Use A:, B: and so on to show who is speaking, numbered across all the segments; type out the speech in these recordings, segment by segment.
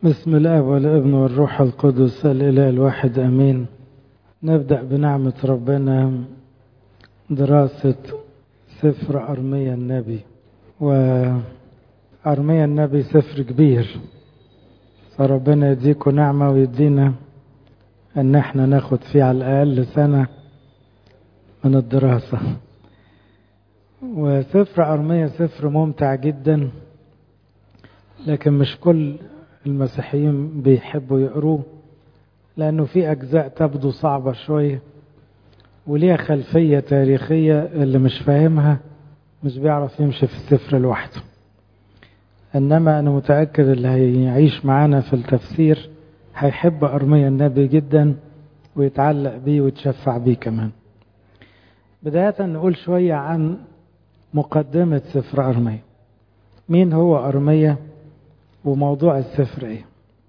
A: بسم الاب والابن والروح القدس الاله الواحد امين نبدا بنعمه ربنا دراسه سفر ارميا النبي وارميا النبي سفر كبير فربنا يديكم نعمه ويدينا ان احنا ناخد فيه على الاقل سنه من الدراسه وسفر ارميا سفر ممتع جدا لكن مش كل المسيحيين بيحبوا يقروه لأنه في أجزاء تبدو صعبة شوية وليها خلفية تاريخية اللي مش فاهمها مش بيعرف يمشي في السفر لوحده إنما أنا متأكد اللي هيعيش معانا في التفسير هيحب أرميا النبي جدا ويتعلق بيه ويتشفع بيه كمان بداية نقول شوية عن مقدمة سفر أرميا مين هو أرميا وموضوع السفر ايه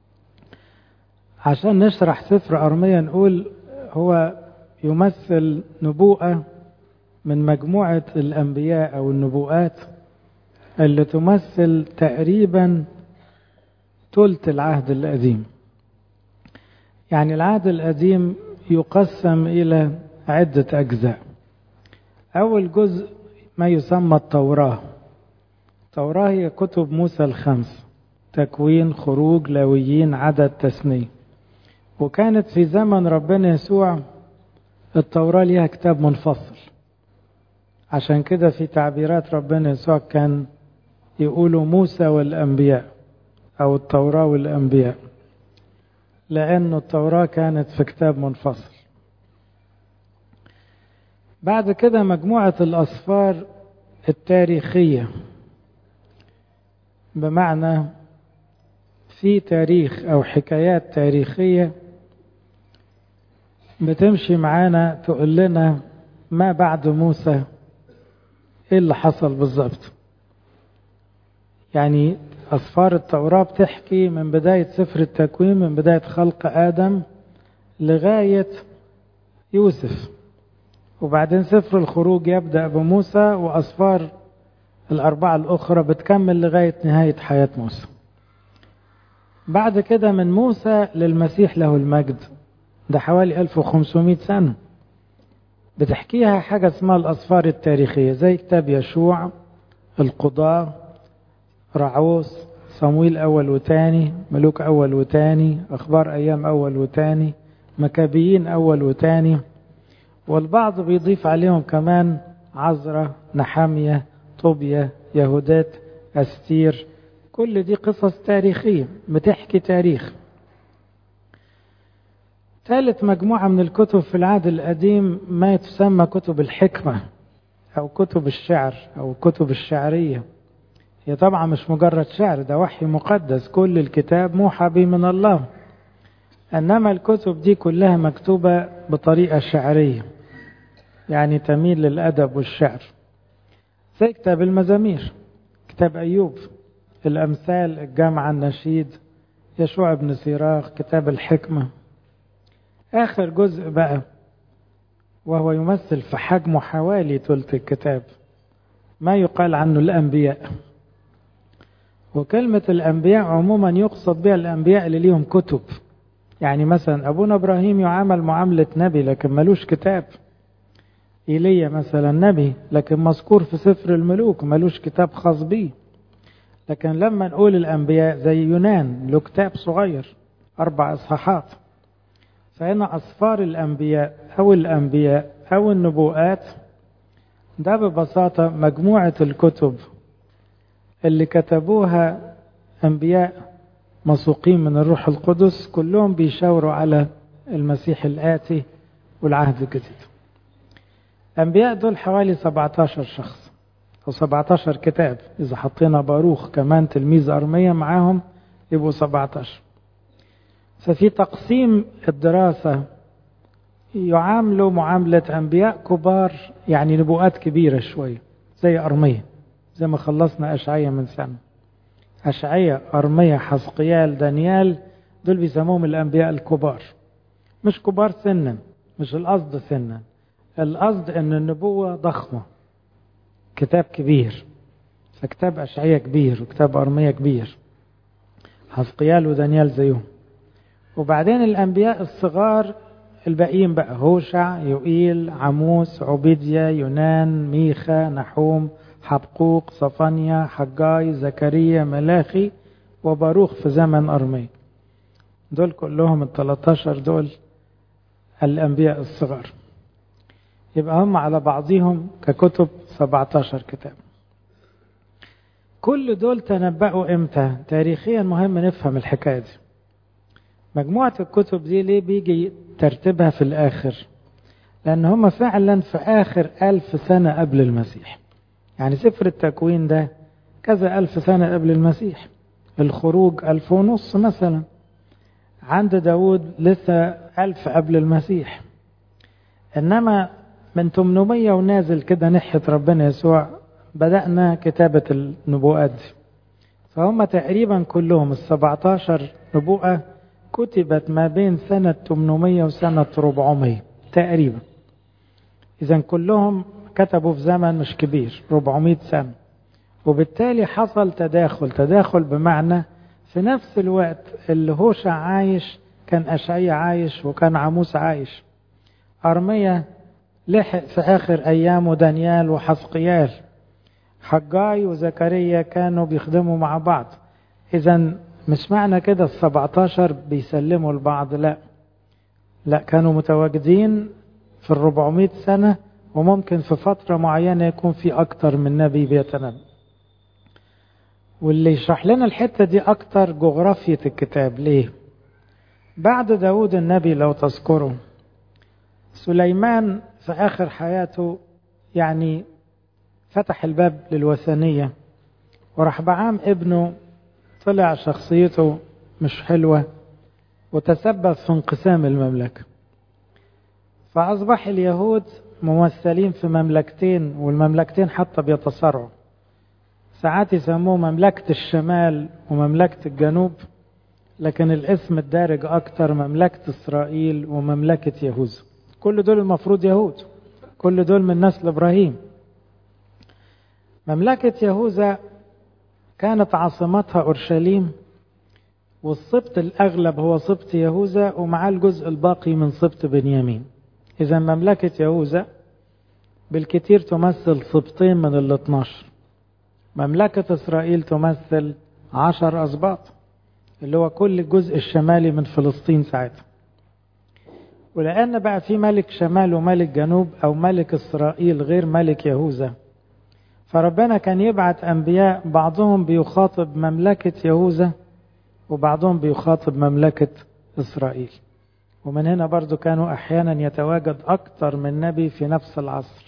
A: عشان نشرح سفر أرميا نقول هو يمثل نبوءة من مجموعة الأنبياء أو النبوءات اللي تمثل تقريبا ثلث العهد القديم يعني العهد القديم يقسم إلى عدة أجزاء أول جزء ما يسمى التوراة التوراة هي كتب موسى الخمس تكوين خروج لاويين عدد تثنية وكانت في زمن ربنا يسوع التوراة ليها كتاب منفصل عشان كده في تعبيرات ربنا يسوع كان يقولوا موسى والأنبياء أو التوراة والأنبياء لأن التوراة كانت في كتاب منفصل بعد كده مجموعة الأسفار التاريخية بمعنى في تاريخ أو حكايات تاريخية بتمشي معانا تقول لنا ما بعد موسى ايه اللي حصل بالظبط يعني أسفار التوراة بتحكي من بداية سفر التكوين من بداية خلق آدم لغاية يوسف وبعدين سفر الخروج يبدأ بموسى وأسفار الأربعة الأخرى بتكمل لغاية نهاية حياة موسى بعد كده من موسى للمسيح له المجد ده حوالي 1500 سنة بتحكيها حاجة اسمها الأسفار التاريخية زي كتاب يشوع القضاة رعوس صمويل أول وتاني ملوك أول وتاني أخبار أيام أول وتاني مكابيين أول وتاني والبعض بيضيف عليهم كمان عزرة نحامية طوبيا يهودات أستير كل دي قصص تاريخية بتحكي تاريخ ثالث مجموعة من الكتب في العهد القديم ما تسمى كتب الحكمة أو كتب الشعر أو كتب الشعرية هي طبعا مش مجرد شعر ده وحي مقدس كل الكتاب موحى به من الله إنما الكتب دي كلها مكتوبة بطريقة شعرية يعني تميل للأدب والشعر زي كتاب المزامير كتاب أيوب الأمثال الجامعة النشيد يشوع بن سيراخ كتاب الحكمة آخر جزء بقى وهو يمثل في حجمه حوالي ثلث الكتاب ما يقال عنه الأنبياء وكلمة الأنبياء عموما يقصد بها الأنبياء اللي ليهم كتب يعني مثلا أبونا إبراهيم يعامل معاملة نبي لكن ملوش كتاب إيليا مثلا نبي لكن مذكور في سفر الملوك ملوش كتاب خاص بيه لكن لما نقول الأنبياء زي يونان له كتاب صغير أربع إصحاحات فهنا أسفار الأنبياء أو الأنبياء أو النبوءات ده ببساطة مجموعة الكتب اللي كتبوها أنبياء مسوقين من الروح القدس كلهم بيشاوروا على المسيح الآتي والعهد الجديد الأنبياء دول حوالي 17 شخص أو 17 كتاب إذا حطينا باروخ كمان تلميذ أرمية معاهم يبقوا 17 ففي تقسيم الدراسة يعاملوا معاملة أنبياء كبار يعني نبوءات كبيرة شوية زي أرمية زي ما خلصنا أشعية من سنة أشعية أرمية حسقيال دانيال دول بيسموهم الأنبياء الكبار مش كبار سنا مش القصد سنا القصد أن النبوة ضخمة كتاب كبير فكتاب أشعية كبير وكتاب أرمية كبير حسقيال ودانيال زيهم وبعدين الأنبياء الصغار الباقيين بقى هوشع يوئيل عموس عبيديا يونان ميخا نحوم حبقوق صفانيا حجاي زكريا ملاخي وباروخ في زمن أرمي دول كلهم ال 13 دول الأنبياء الصغار يبقى هم على بعضهم ككتب 17 كتاب كل دول تنبأوا امتى تاريخيا مهم نفهم الحكاية دي مجموعة الكتب دي ليه بيجي ترتيبها في الآخر لأن هم فعلا في آخر ألف سنة قبل المسيح يعني سفر التكوين ده كذا ألف سنة قبل المسيح الخروج ألف ونص مثلا عند داود لسه ألف قبل المسيح إنما من 800 ونازل كده ناحية ربنا يسوع بدأنا كتابة النبوءات دي فهم تقريبا كلهم ال 17 نبوءة كتبت ما بين سنة 800 وسنة 400 تقريبا إذا كلهم كتبوا في زمن مش كبير 400 سنة وبالتالي حصل تداخل تداخل بمعنى في نفس الوقت اللي هوشع عايش كان أشعية عايش وكان عموس عايش أرمية لحق في آخر أيامه دانيال وحسقيال حجاي وزكريا كانوا بيخدموا مع بعض إذا مش معنى كده السبعتاشر بيسلموا لبعض لا لا كانوا متواجدين في الربعمائة سنة وممكن في فترة معينة يكون في أكتر من نبي بيتنبأ واللي يشرح لنا الحتة دي أكتر جغرافية الكتاب ليه بعد داود النبي لو تذكروا سليمان في آخر حياته يعني فتح الباب للوثنية ورحبعام ابنه طلع شخصيته مش حلوة وتسبب في انقسام المملكة فأصبح اليهود ممثلين في مملكتين والمملكتين حتى بيتصارعوا ساعات يسموه مملكة الشمال ومملكة الجنوب لكن الاسم الدارج أكتر مملكة إسرائيل ومملكة يهوذا كل دول المفروض يهود كل دول من نسل إبراهيم مملكة يهوذا كانت عاصمتها أورشليم والسبط الأغلب هو سبط يهوذا ومعاه الجزء الباقي من سبط بنيامين إذا مملكة يهوذا بالكثير تمثل سبطين من ال 12 مملكة إسرائيل تمثل عشر أسباط اللي هو كل الجزء الشمالي من فلسطين ساعتها ولأن بقى في ملك شمال وملك جنوب أو ملك إسرائيل غير ملك يهوذا فربنا كان يبعت أنبياء بعضهم بيخاطب مملكة يهوذا وبعضهم بيخاطب مملكة إسرائيل ومن هنا برضو كانوا أحيانا يتواجد أكثر من نبي في نفس العصر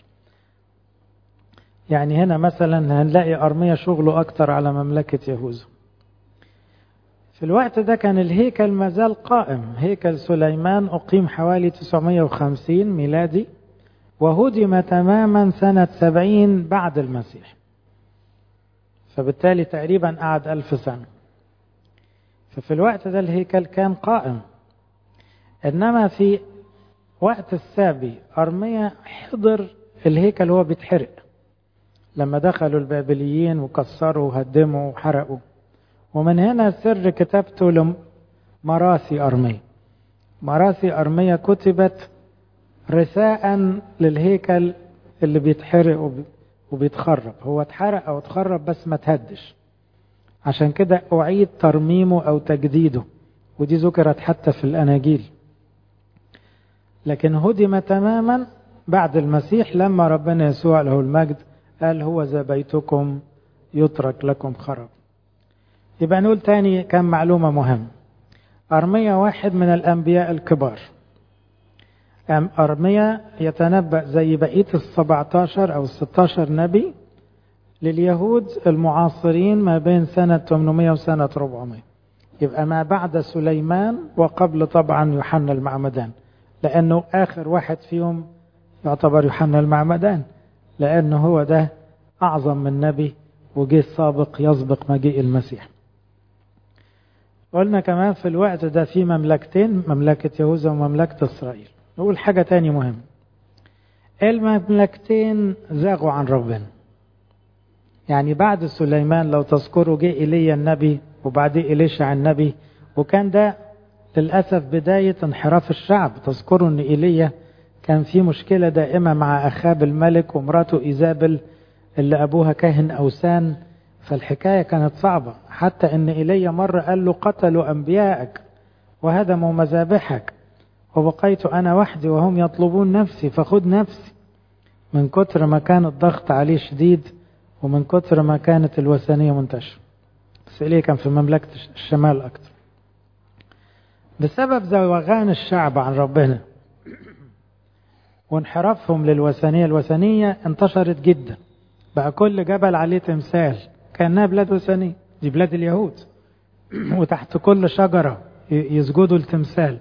A: يعني هنا مثلا هنلاقي أرمية شغله أكثر على مملكة يهوذا في الوقت ده كان الهيكل مازال قائم هيكل سليمان أقيم حوالي 950 ميلادي وهدم تماما سنة 70 بعد المسيح فبالتالي تقريبا قعد ألف سنة ففي الوقت ده الهيكل كان قائم إنما في وقت السابي أرمية حضر الهيكل هو بيتحرق لما دخلوا البابليين وكسروا وهدموا وحرقوا ومن هنا سر كتابته لمراثي أرمية مراثي أرمية كتبت رثاء للهيكل اللي بيتحرق وبيتخرب هو اتحرق أو اتخرب بس ما تهدش عشان كده أعيد ترميمه أو تجديده ودي ذكرت حتى في الأناجيل لكن هدم تماما بعد المسيح لما ربنا يسوع له المجد قال هو ذا بيتكم يترك لكم خراب يبقى نقول تاني كم معلومة مهم أرمية واحد من الأنبياء الكبار أرمية يتنبأ زي بقية السبعتاشر أو الستاشر نبي لليهود المعاصرين ما بين سنة 800 وسنة 400 يبقى ما بعد سليمان وقبل طبعا يوحنا المعمدان لأنه آخر واحد فيهم يعتبر يوحنا المعمدان لأنه هو ده أعظم من نبي وجه سابق يسبق مجيء المسيح قلنا كمان في الوقت ده في مملكتين مملكة يهوذا ومملكة إسرائيل نقول حاجة تاني مهم المملكتين زاغوا عن ربنا يعني بعد سليمان لو تذكروا جه إيليا النبي وبعدين إليشع النبي وكان ده للأسف بداية انحراف الشعب تذكروا أن إيليا كان في مشكلة دائمة مع أخاب الملك ومراته إيزابل اللي أبوها كاهن أوثان فالحكاية كانت صعبة حتى أن إيليا مرة قال له قتلوا أنبياءك وهدموا مذابحك وبقيت أنا وحدي وهم يطلبون نفسي فخذ نفسي من كتر ما كان الضغط عليه شديد ومن كتر ما كانت الوثنية منتشرة بس إليه كان في مملكة الشمال أكتر بسبب زوغان الشعب عن ربنا وانحرافهم للوثنية الوثنية انتشرت جدا بقى كل جبل عليه تمثال كأنها بلاد وثنية دي بلاد اليهود وتحت كل شجرة يسجدوا التمثال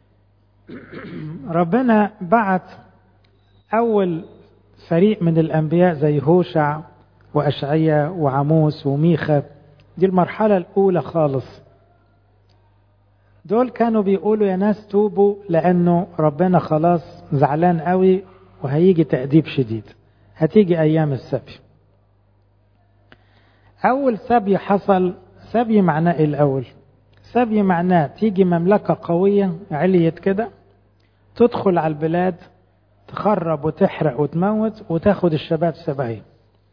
A: ربنا بعت أول فريق من الأنبياء زي هوشع وأشعية وعموس وميخا دي المرحلة الأولى خالص دول كانوا بيقولوا يا ناس توبوا لأنه ربنا خلاص زعلان قوي وهيجي تأديب شديد هتيجي أيام السبي أول سبي حصل سبي معناه إيه الأول سبي معناه تيجي مملكة قوية عليت كده تدخل على البلاد تخرب وتحرق وتموت وتاخد الشباب سبعين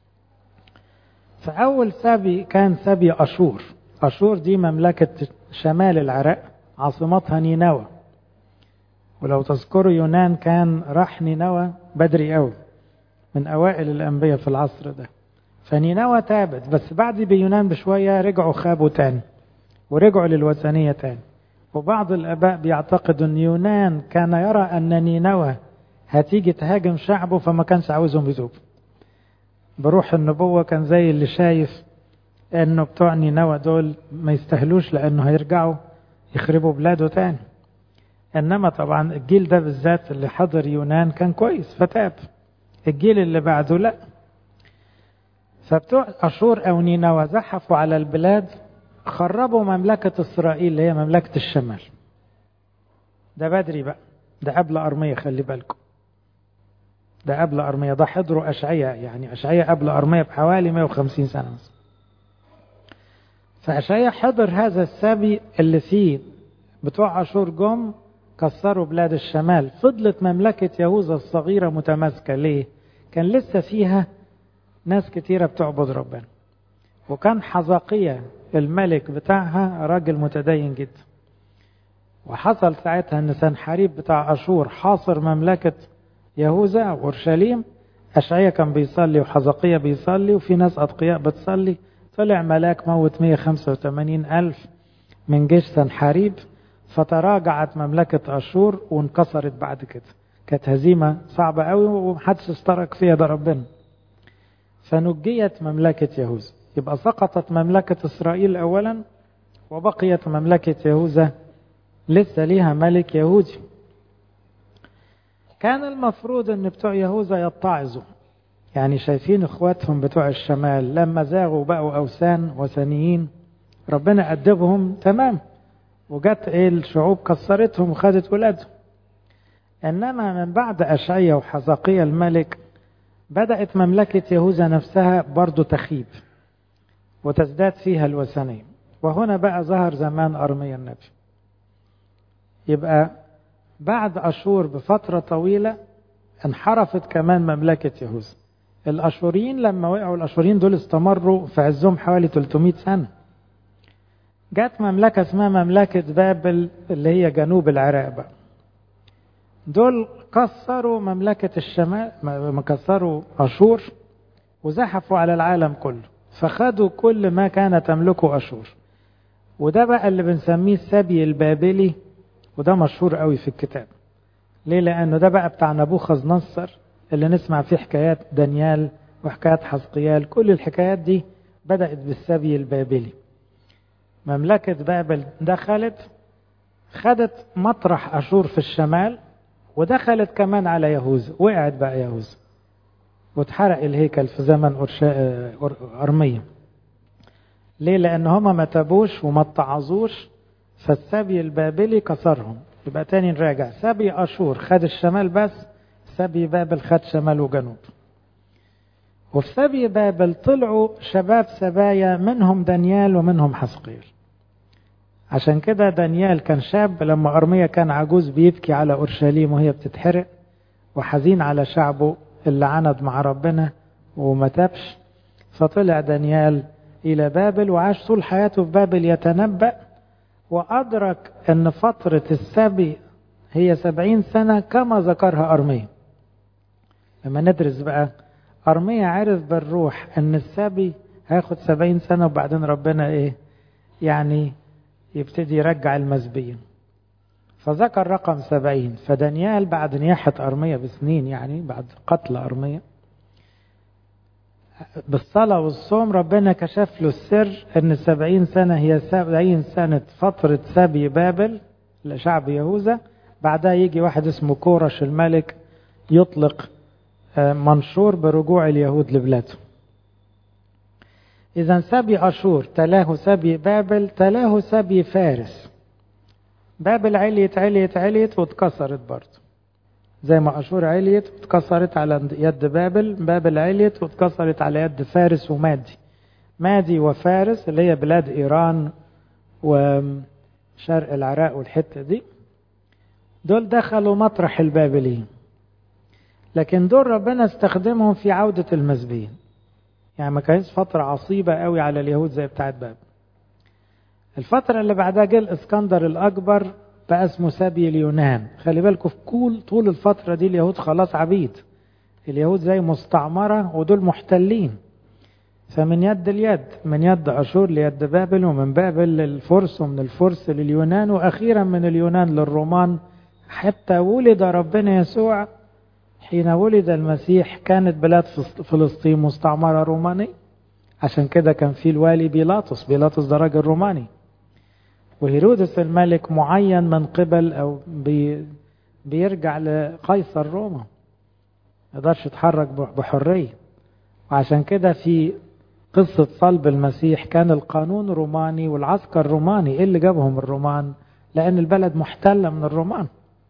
A: فأول سبي كان سبي أشور أشور دي مملكة شمال العراق عاصمتها نينوى ولو تذكروا يونان كان راح نينوى بدري قوي من أوائل الأنبياء في العصر ده فنينوى تابت بس بعد بيونان بشوية رجعوا خابوا تاني ورجعوا للوثنية تاني وبعض الآباء بيعتقدوا أن يونان كان يرى أن نينوى هتيجي تهاجم شعبه فما كانش عاوزهم يتوبوا بروح النبوة كان زي اللي شايف انه بتوع نينوى دول ما يستاهلوش لانه هيرجعوا يخربوا بلاده تاني انما طبعا الجيل ده بالذات اللي حضر يونان كان كويس فتاب الجيل اللي بعده لا فبتوع اشور او نينوى زحفوا على البلاد خربوا مملكة اسرائيل اللي هي مملكة الشمال ده بدري بقى ده قبل أرمية خلي بالكم ده قبل أرمية ده حضروا أشعية يعني أشعية قبل أرمية بحوالي 150 سنة مثلا فأشعية حضر هذا السبي اللي فيه بتوع أشور جم كسروا بلاد الشمال فضلت مملكة يهوذا الصغيرة متماسكة ليه؟ كان لسه فيها ناس كتيرة بتعبد ربنا وكان حزقية الملك بتاعها راجل متدين جدا وحصل ساعتها ان سنحريب بتاع اشور حاصر مملكة يهوذا اورشليم اشعيا كان بيصلي وحزقية بيصلي وفي ناس اتقياء بتصلي طلع ملاك موت 185 ألف من جيش سنحريب فتراجعت مملكة أشور وانكسرت بعد كده كانت هزيمة صعبة قوي ومحدش اشترك فيها ده ربنا فنجيت مملكة يهوذا يبقى سقطت مملكة إسرائيل أولا وبقيت مملكة يهوذا لسه ليها ملك يهودي كان المفروض ان بتوع يهوذا يتعظوا يعني شايفين اخواتهم بتوع الشمال لما زاغوا بقوا اوثان وثنيين ربنا أدبهم تمام وجت ايه الشعوب كسرتهم وخدت ولادهم انما من بعد اشعيا وحزقيا الملك بدأت مملكة يهوذا نفسها برضو تخيب وتزداد فيها الوثنية وهنا بقى ظهر زمان أرميا النبي يبقى بعد أشور بفترة طويلة انحرفت كمان مملكة يهوذا الأشوريين لما وقعوا الأشوريين دول استمروا في عزهم حوالي 300 سنة جت مملكة اسمها مملكة بابل اللي هي جنوب العراق بقى دول كسروا مملكة الشمال كسروا أشور وزحفوا على العالم كله فخدوا كل ما كان تملكه أشور وده بقى اللي بنسميه السبي البابلي وده مشهور قوي في الكتاب ليه لأنه ده بقى بتاع نبوخذ نصر اللي نسمع فيه حكايات دانيال وحكايات حزقيال كل الحكايات دي بدأت بالسبي البابلي مملكة بابل دخلت خدت مطرح أشور في الشمال ودخلت كمان على يهوذا وقعت بقى يهوذا واتحرق الهيكل في زمن أرمية ليه لأن هما ما تابوش وما اتعظوش فالسبي البابلي كسرهم يبقى تاني نراجع سبي أشور خد الشمال بس سبي بابل خد شمال وجنوب وفي سبي بابل طلعوا شباب سبايا منهم دانيال ومنهم حسقيل عشان كده دانيال كان شاب لما أرميا كان عجوز بيبكي على أورشليم وهي بتتحرق وحزين على شعبه اللي عند مع ربنا وما تابش فطلع دانيال إلى بابل وعاش طول حياته في بابل يتنبأ وأدرك أن فترة السبي هي سبعين سنة كما ذكرها أرميا لما ندرس بقى أرميا عرف بالروح أن السبي هياخد سبعين سنة وبعدين ربنا إيه يعني يبتدي يرجع المسبيين فذكر رقم سبعين فدانيال بعد نياحة أرمية بسنين يعني بعد قتل أرمية بالصلاة والصوم ربنا كشف له السر أن السبعين سنة هي سبعين سنة فترة سبي بابل لشعب يهوذا بعدها يجي واحد اسمه كورش الملك يطلق منشور برجوع اليهود لبلاده إذا سبي أشور تلاه سبي بابل تلاه سبي فارس بابل عليت عليت عليت واتكسرت برضه زي ما أشور عليت واتكسرت على يد بابل بابل عليت واتكسرت على يد فارس ومادي مادي وفارس اللي هي بلاد إيران وشرق العراق والحتة دي دول دخلوا مطرح البابليين لكن دول ربنا استخدمهم في عودة المسبيين يعني ما كانتش فترة عصيبة قوي على اليهود زي بتاعت باب الفترة اللي بعدها جه الاسكندر الأكبر بقى اسمه سبي اليونان خلي بالكم في كل طول الفترة دي اليهود خلاص عبيد اليهود زي مستعمرة ودول محتلين فمن يد اليد من يد أشور ليد بابل ومن بابل للفرس ومن الفرس لليونان وأخيرا من اليونان للرومان حتى ولد ربنا يسوع حين ولد المسيح كانت بلاد فلسطين مستعمرة رومانية عشان كده كان في الوالي بيلاطس بيلاطس ده راجل روماني وهيرودس الملك معين من قبل أو بي بيرجع لقيصر روما ما يقدرش يتحرك بحرية وعشان كده في قصة صلب المسيح كان القانون روماني والعسكر روماني ايه اللي جابهم الرومان لأن البلد محتلة من الرومان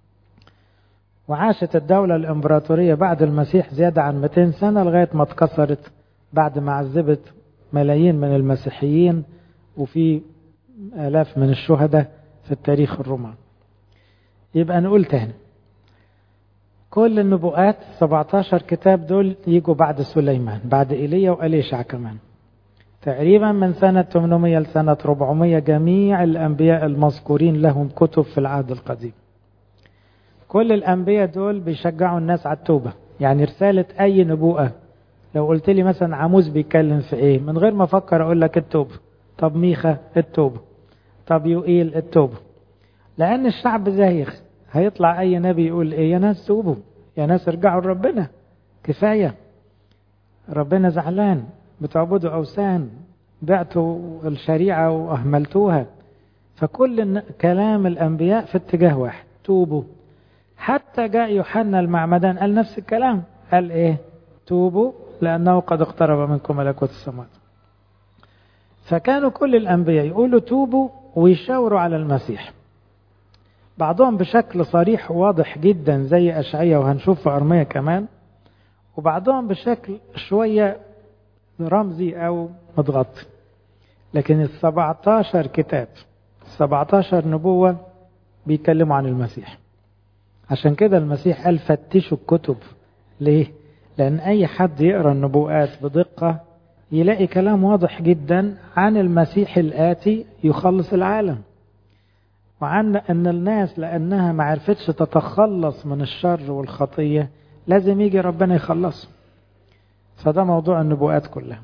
A: وعاشت الدولة الإمبراطورية بعد المسيح زيادة عن 200 سنة لغاية ما اتكسرت بعد ما عذبت ملايين من المسيحيين وفي آلاف من الشهداء في التاريخ الروماني يبقى نقول تاني كل النبوءات 17 كتاب دول يجوا بعد سليمان بعد إيليا وأليشع كمان تقريبا من سنة 800 لسنة 400 جميع الأنبياء المذكورين لهم كتب في العهد القديم كل الأنبياء دول بيشجعوا الناس على التوبة يعني رسالة أي نبوءة لو قلت لي مثلا عموس بيتكلم في إيه من غير ما أفكر أقول لك التوبة طب ميخا التوبة طب يوئيل التوبة لأن الشعب زايغ هيطلع أي نبي يقول إيه يا ناس توبوا يا ناس ارجعوا لربنا كفاية ربنا زعلان بتعبدوا أوثان بعتوا الشريعة وأهملتوها فكل كلام الأنبياء في اتجاه واحد توبوا حتى جاء يوحنا المعمدان قال نفس الكلام قال ايه توبوا لأنه قد اقترب منكم ملكوت السماوات فكانوا كل الأنبياء يقولوا توبوا ويشاوروا على المسيح بعضهم بشكل صريح وواضح جدا زي أشعية وهنشوف في أرمية كمان وبعضهم بشكل شوية رمزي أو متغطي لكن السبعتاشر كتاب السبعتاشر نبوة بيتكلموا عن المسيح عشان كده المسيح قال فتشوا الكتب ليه؟ لأن أي حد يقرأ النبوءات بدقة يلاقي كلام واضح جدا عن المسيح الآتي يخلص العالم وعن أن الناس لأنها ما عرفتش تتخلص من الشر والخطية لازم يجي ربنا يخلصه فده موضوع النبوءات كلها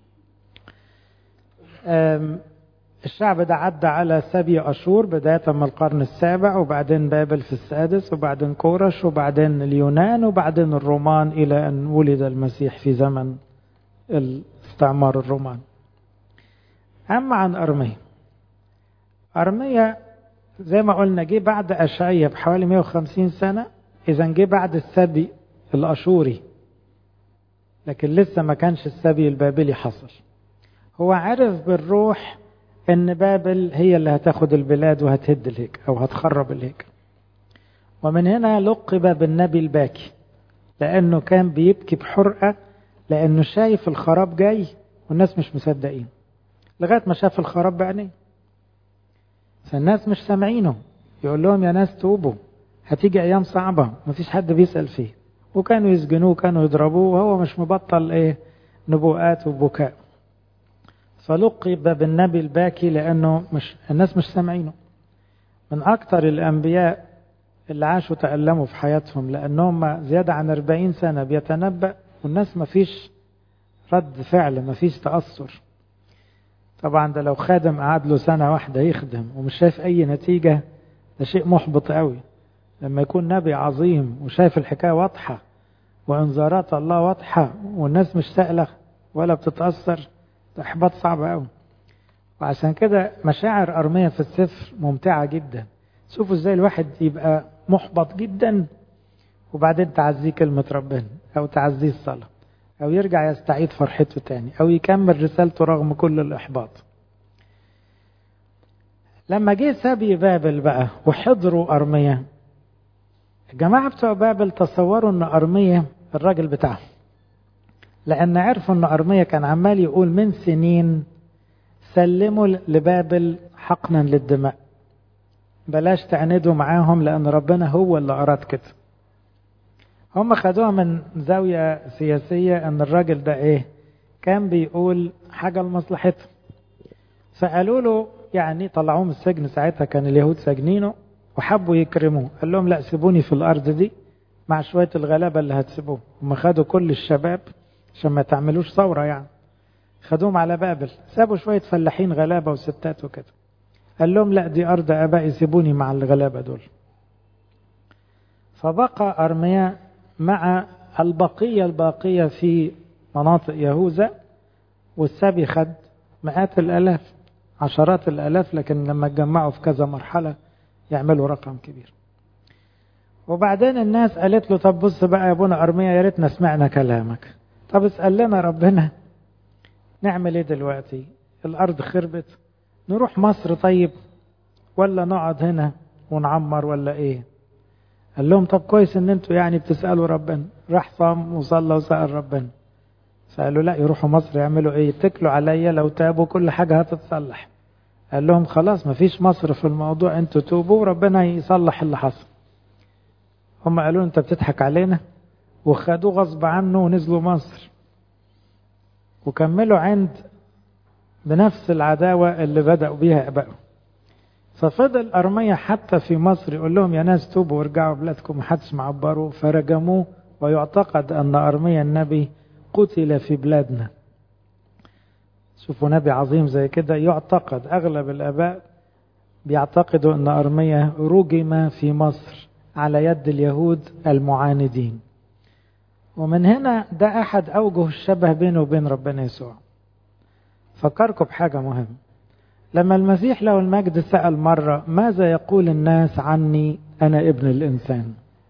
A: الشعب ده عدى على سبي أشور بداية من القرن السابع وبعدين بابل في السادس وبعدين كورش وبعدين اليونان وبعدين الرومان إلى أن ولد المسيح في زمن الاستعمار الروماني أما عن أرميا أرميا زي ما قلنا جه بعد أشعية بحوالي 150 سنة إذا جه بعد السبي الأشوري لكن لسه ما كانش السبي البابلي حصل هو عرف بالروح ان بابل هي اللي هتاخد البلاد وهتهد الهيكل او هتخرب الهيكل ومن هنا لقب بالنبي الباكي لانه كان بيبكي بحرقه لانه شايف الخراب جاي والناس مش مصدقين لغايه ما شاف الخراب بعينيه فالناس مش سامعينه يقول لهم يا ناس توبوا هتيجي أيام صعبة مفيش حد بيسأل فيه وكانوا يسجنوه كانوا يضربوه وهو مش مبطل إيه نبوءات وبكاء فلقب بالنبي الباكي لأنه مش الناس مش سامعينه من أكثر الأنبياء اللي عاشوا تألموا في حياتهم لأنهم زيادة عن 40 سنة بيتنبأ والناس ما فيش رد فعل ما فيش تأثر طبعا ده لو خادم قعد له سنة واحدة يخدم ومش شايف أي نتيجة ده شيء محبط قوي لما يكون نبي عظيم وشايف الحكاية واضحة وإنذارات الله واضحة والناس مش سائلة ولا بتتأثر ده إحباط صعب قوي وعشان كده مشاعر أرمية في السفر ممتعة جدا شوفوا ازاي الواحد يبقى محبط جدا وبعدين تعزيه كلمة ربنا أو تعزيه الصلاة أو يرجع يستعيد فرحته تاني أو يكمل رسالته رغم كل الإحباط لما جه سبي بابل بقى وحضروا أرمية الجماعة بتوع بابل تصوروا أن أرمية الراجل بتاعهم لأن عرفوا أن أرمية كان عمال يقول من سنين سلموا لبابل حقنا للدماء بلاش تعندوا معاهم لأن ربنا هو اللي أراد كده هم خدوها من زاوية سياسية أن الراجل ده إيه كان بيقول حاجة لمصلحته فقالوا له يعني طلعوه من السجن ساعتها كان اليهود ساجنينه وحبوا يكرموه قال لهم لا سيبوني في الأرض دي مع شوية الغلابة اللي هتسيبوه هم خدوا كل الشباب عشان ما تعملوش ثورة يعني خدوهم على بابل سابوا شوية فلاحين غلابة وستات وكده قال لهم لا دي أرض آبائي سيبوني مع الغلابة دول فبقى أرميا مع البقية الباقية في مناطق يهوذا والسبي خد مئات الآلاف عشرات الآلاف لكن لما اتجمعوا في كذا مرحلة يعملوا رقم كبير وبعدين الناس قالت له طب بص بقى يا ابونا أرميا يا ريتنا سمعنا كلامك طب اسأل لنا ربنا نعمل ايه دلوقتي الأرض خربت نروح مصر طيب ولا نقعد هنا ونعمر ولا ايه قال لهم طب كويس ان انتوا يعني بتسألوا ربنا راح صام وصلى وسأل ربنا فقالوا لا يروحوا مصر يعملوا ايه يتكلوا عليا لو تابوا كل حاجة هتتصلح قال لهم خلاص مفيش مصر في الموضوع انتوا توبوا وربنا يصلح اللي حصل هم قالوا انت بتضحك علينا وخدوه غصب عنه ونزلوا مصر وكملوا عند بنفس العداوة اللي بدأوا بيها أبائهم ففضل أرمية حتى في مصر يقول لهم يا ناس توبوا وارجعوا بلادكم محدش معبروا فرجموه ويعتقد أن أرمية النبي قتل في بلادنا شوفوا نبي عظيم زي كده يعتقد أغلب الآباء بيعتقدوا أن أرمية رجم في مصر على يد اليهود المعاندين ومن هنا ده أحد أوجه الشبه بينه وبين ربنا يسوع فكركم بحاجة مهمة لما المسيح له المجد سأل مرة ماذا يقول الناس عني أنا ابن الإنسان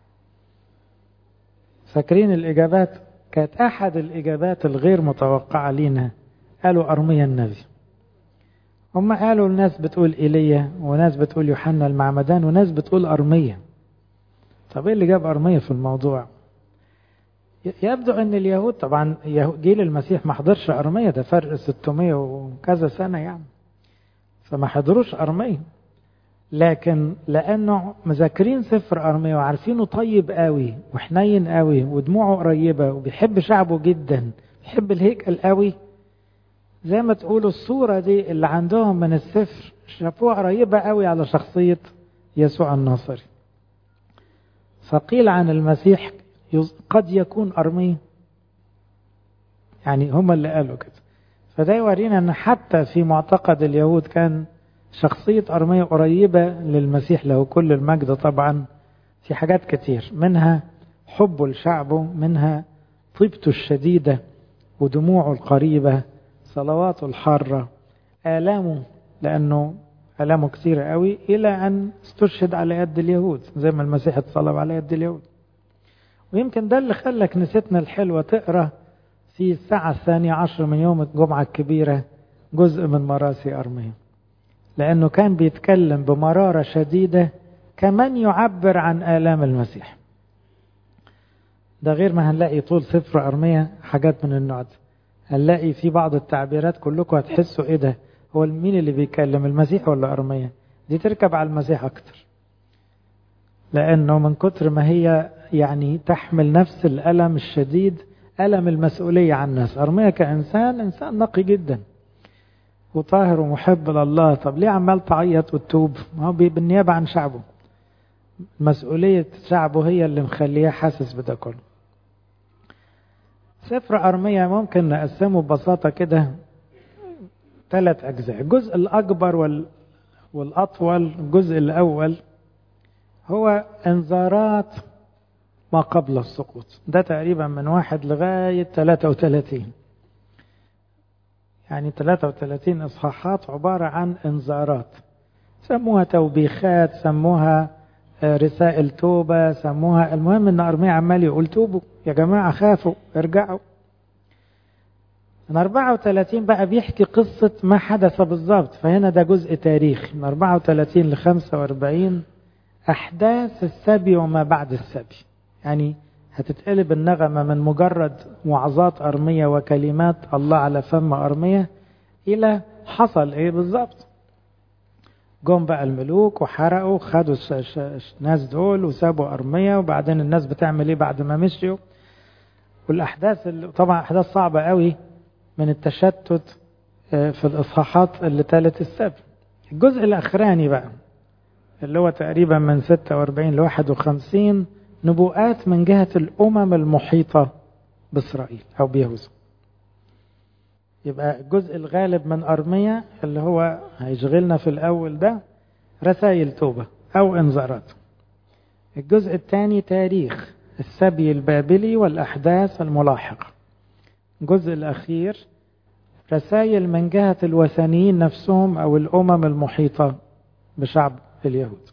A: فاكرين الإجابات كانت أحد الإجابات الغير متوقعة لينا قالوا أرميا النبي هم قالوا الناس بتقول إيليا وناس بتقول يوحنا المعمدان وناس بتقول أرميا طب إيه اللي جاب أرميا في الموضوع يبدو أن اليهود طبعا جيل المسيح ما حضرش أرميا ده فرق 600 وكذا سنة يعني فما حضروش أرميا لكن لأنه مذاكرين سفر أرميا وعارفينه طيب قوي وحنين قوي ودموعه قريبة وبيحب شعبه جدا بيحب الهيكل قوي زي ما تقولوا الصورة دي اللي عندهم من السفر شافوها قريبة قوي على شخصية يسوع الناصري فقيل عن المسيح قد يكون أرمي يعني هم اللي قالوا كده فده يورينا أن حتى في معتقد اليهود كان شخصية أرمية قريبة للمسيح له كل المجد طبعا في حاجات كتير منها حبه لشعبه منها طيبته الشديدة ودموعه القريبة صلواته الحارة آلامه لأنه آلامه كثيرة قوي إلى أن استشهد على يد اليهود زي ما المسيح اتصلب على يد اليهود ويمكن ده اللي خلى كنيستنا الحلوة تقرأ في الساعة الثانية عشر من يوم الجمعة الكبيرة جزء من مراسي أرميا لأنه كان بيتكلم بمرارة شديدة كمن يعبر عن آلام المسيح ده غير ما هنلاقي طول سفر أرميا حاجات من النوع ده هنلاقي في بعض التعبيرات كلكم هتحسوا ايه ده هو مين اللي بيتكلم المسيح ولا أرميا دي تركب على المسيح أكتر لأنه من كتر ما هي يعني تحمل نفس الألم الشديد ألم المسؤولية عن الناس أرميا كإنسان إنسان نقي جدا وطاهر ومحب لله طب ليه عمال تعيط وتتوب ما هو بالنيابة عن شعبه مسؤولية شعبه هي اللي مخليه حاسس بده كله سفر أرميا ممكن نقسمه ببساطة كده ثلاث أجزاء الجزء الأكبر وال... والأطول الجزء الأول هو انذارات ما قبل السقوط ده تقريبا من واحد لغاية 33 يعني 33 إصحاحات عبارة عن انذارات سموها توبيخات سموها رسائل توبة سموها المهم ان أرميا عمال يقول توبوا يا جماعة خافوا ارجعوا من 34 بقى بيحكي قصة ما حدث بالظبط فهنا ده جزء تاريخي من 34 ل 45 أحداث السبي وما بعد السبي يعني هتتقلب النغمة من مجرد وعظات أرمية وكلمات الله على فم أرمية إلى حصل إيه بالظبط جم بقى الملوك وحرقوا خدوا الناس دول وسابوا أرمية وبعدين الناس بتعمل إيه بعد ما مشيوا والأحداث اللي طبعا أحداث صعبة قوي من التشتت في الإصحاحات اللي تالت السبت الجزء الأخراني بقى اللي هو تقريبا من 46 ل 51 نبوءات من جهة الأمم المحيطة بإسرائيل أو بيهوذا يبقى الجزء الغالب من أرمية اللي هو هيشغلنا في الأول ده رسائل توبة أو إنذارات الجزء الثاني تاريخ السبي البابلي والأحداث الملاحقة الجزء الأخير رسائل من جهة الوثنيين نفسهم أو الأمم المحيطة بشعب اليهود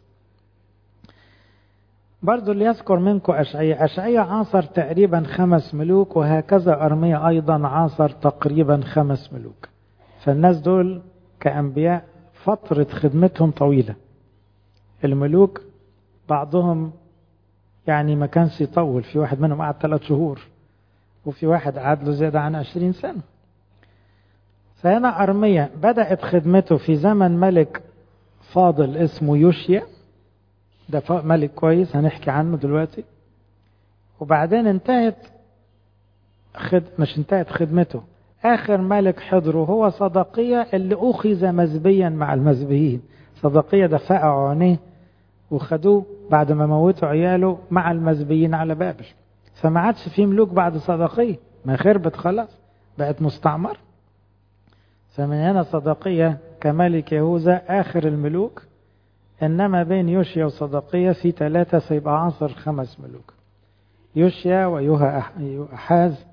A: برضو اللي يذكر منكم أشعية أشعية عاصر تقريبا خمس ملوك وهكذا أرمية أيضا عاصر تقريبا خمس ملوك فالناس دول كأنبياء فترة خدمتهم طويلة الملوك بعضهم يعني ما كانش يطول في واحد منهم قعد ثلاث شهور وفي واحد قعد له زيادة عن عشرين سنة فهنا أرمية بدأت خدمته في زمن ملك فاضل اسمه يوشيا ده ملك كويس هنحكي عنه دلوقتي وبعدين انتهت خد مش انتهت خدمته آخر ملك حضره هو صدقية اللي أخذ مزبيا مع المزبيين صدقية ده فقعوا عينيه وخدوه بعد ما موتوا عياله مع المزبيين على بابل فما عادش في ملوك بعد صدقية ما خربت خلاص بقت مستعمر فمن هنا صدقية كملك يهوذا آخر الملوك إنما بين يوشيا وصدقية في ثلاثة سيبقى عصر خمس ملوك يوشيا ويوها أحاز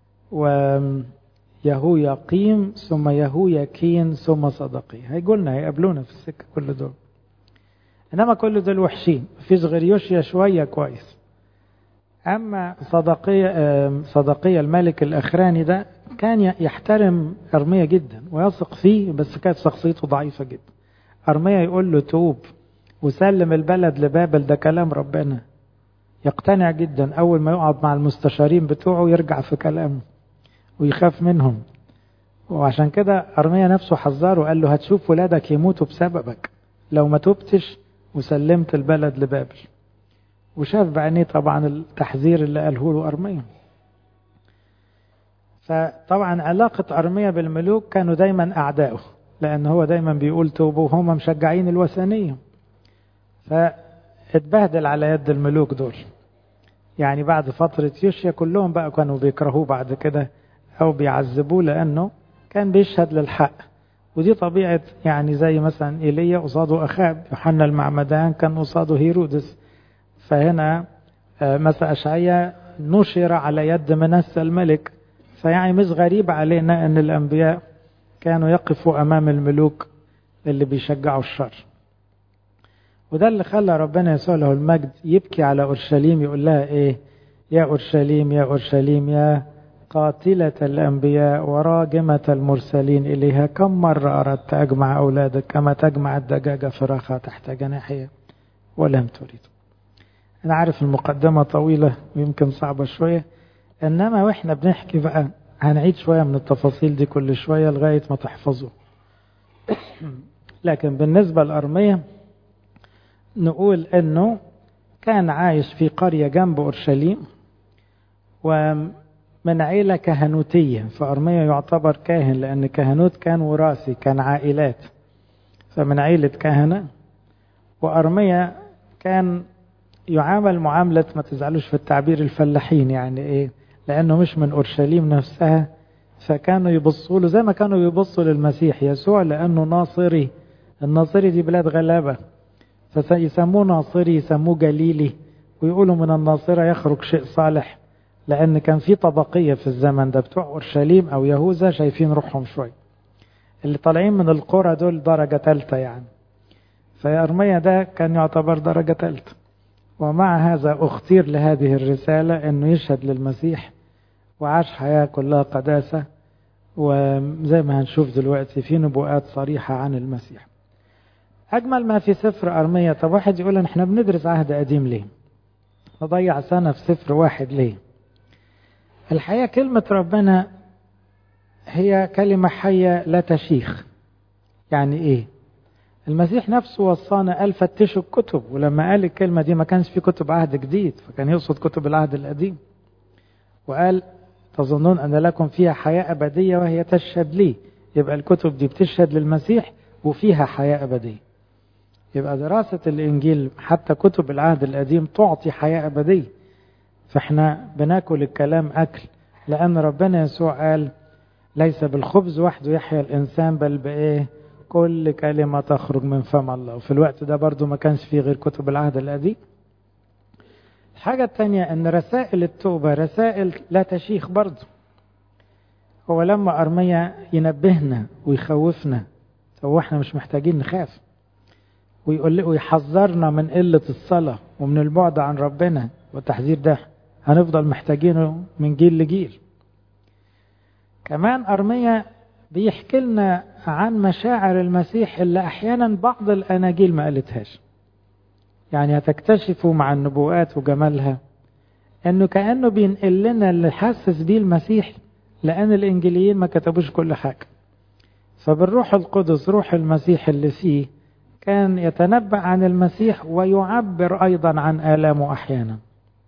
A: ويهو يقيم ثم يهو يكين ثم صدقية هيقولنا هيقابلونا في السكة كل دول إنما كل دول وحشين مفيش غير يوشيا شوية كويس أما صدقية صدقية الملك الأخراني ده كان يحترم أرمية جدا ويثق فيه بس كانت شخصيته ضعيفة جدا أرمية يقول له توب وسلم البلد لبابل ده كلام ربنا يقتنع جدا أول ما يقعد مع المستشارين بتوعه يرجع في كلامه ويخاف منهم وعشان كده أرمية نفسه حذره وقال له هتشوف ولادك يموتوا بسببك لو ما تبتش وسلمت البلد لبابل وشاف بعينيه طبعا التحذير اللي قاله له أرمية فطبعا علاقة أرمية بالملوك كانوا دايما أعدائه لأن هو دايما بيقول توبوا وهم مشجعين الوثنية فاتبهدل على يد الملوك دول يعني بعد فترة يوشيا كلهم بقى كانوا بيكرهوه بعد كده أو بيعذبوه لأنه كان بيشهد للحق ودي طبيعة يعني زي مثلا إيليا قصاده أخاب يوحنا المعمدان كان قصاده هيرودس فهنا مثلا أشعيا نشر على يد منسى الملك فيعني مش غريب علينا أن الأنبياء كانوا يقفوا أمام الملوك اللي بيشجعوا الشر وده اللي خلى ربنا يسوع له المجد يبكي على أورشليم يقول لها إيه يا أورشليم يا أورشليم يا قاتلة الأنبياء وراجمة المرسلين إليها كم مرة أردت أجمع أولادك كما تجمع الدجاجة فراخها تحت جناحها ولم تريد أنا عارف المقدمة طويلة ويمكن صعبة شوية إنما وإحنا بنحكي بقى هنعيد شوية من التفاصيل دي كل شوية لغاية ما تحفظوا لكن بالنسبة لأرمية نقول أنه كان عايش في قرية جنب أورشليم ومن عيلة كهنوتية فأرمية يعتبر كاهن لأن كهنوت كان وراثي كان عائلات فمن عيلة كهنة وأرمية كان يعامل معاملة ما تزعلوش في التعبير الفلاحين يعني إيه لأنه مش من أورشليم نفسها فكانوا يبصوا له زي ما كانوا يبصوا للمسيح يسوع لأنه ناصري الناصري دي بلاد غلابة فيسموه ناصري يسموه جليلي ويقولوا من الناصرة يخرج شيء صالح لأن كان في طبقية في الزمن ده بتوع أورشليم أو يهوذا شايفين روحهم شوي اللي طالعين من القرى دول درجة ثالثة يعني فأرميا ده كان يعتبر درجة ثالثة ومع هذا اختير لهذه الرسالة أنه يشهد للمسيح وعاش حياة كلها قداسة وزي ما هنشوف دلوقتي في نبوءات صريحة عن المسيح أجمل ما في سفر أرمية طب واحد يقول احنا بندرس عهد قديم ليه نضيع سنة في سفر واحد ليه الحقيقة كلمة ربنا هي كلمة حية لا تشيخ يعني ايه المسيح نفسه وصانا قال فتشوا الكتب ولما قال الكلمة دي ما كانش في كتب عهد جديد فكان يقصد كتب العهد القديم وقال تظنون أن لكم فيها حياة أبدية وهي تشهد لي يبقى الكتب دي بتشهد للمسيح وفيها حياة أبدية يبقى دراسة الإنجيل حتى كتب العهد القديم تعطي حياة أبدية فإحنا بناكل الكلام أكل لأن ربنا يسوع قال ليس بالخبز وحده يحيا الإنسان بل بإيه كل كلمة تخرج من فم الله وفي الوقت ده برضو ما كانش فيه غير كتب العهد القديم الحاجة التانية أن رسائل التوبة رسائل لا تشيخ برضو هو لما أرميا ينبهنا ويخوفنا هو احنا مش محتاجين نخاف ويقول له يحذرنا من قلة الصلاة ومن البعد عن ربنا والتحذير ده هنفضل محتاجينه من جيل لجيل كمان أرميا بيحكي لنا عن مشاعر المسيح اللي أحيانا بعض الأناجيل ما قالتهاش يعني هتكتشفوا مع النبوءات وجمالها انه كانه بينقل لنا اللي حاسس بيه المسيح لان الانجيليين ما كتبوش كل حاجه فبالروح القدس روح المسيح اللي فيه كان يتنبأ عن المسيح ويعبر ايضا عن الامه احيانا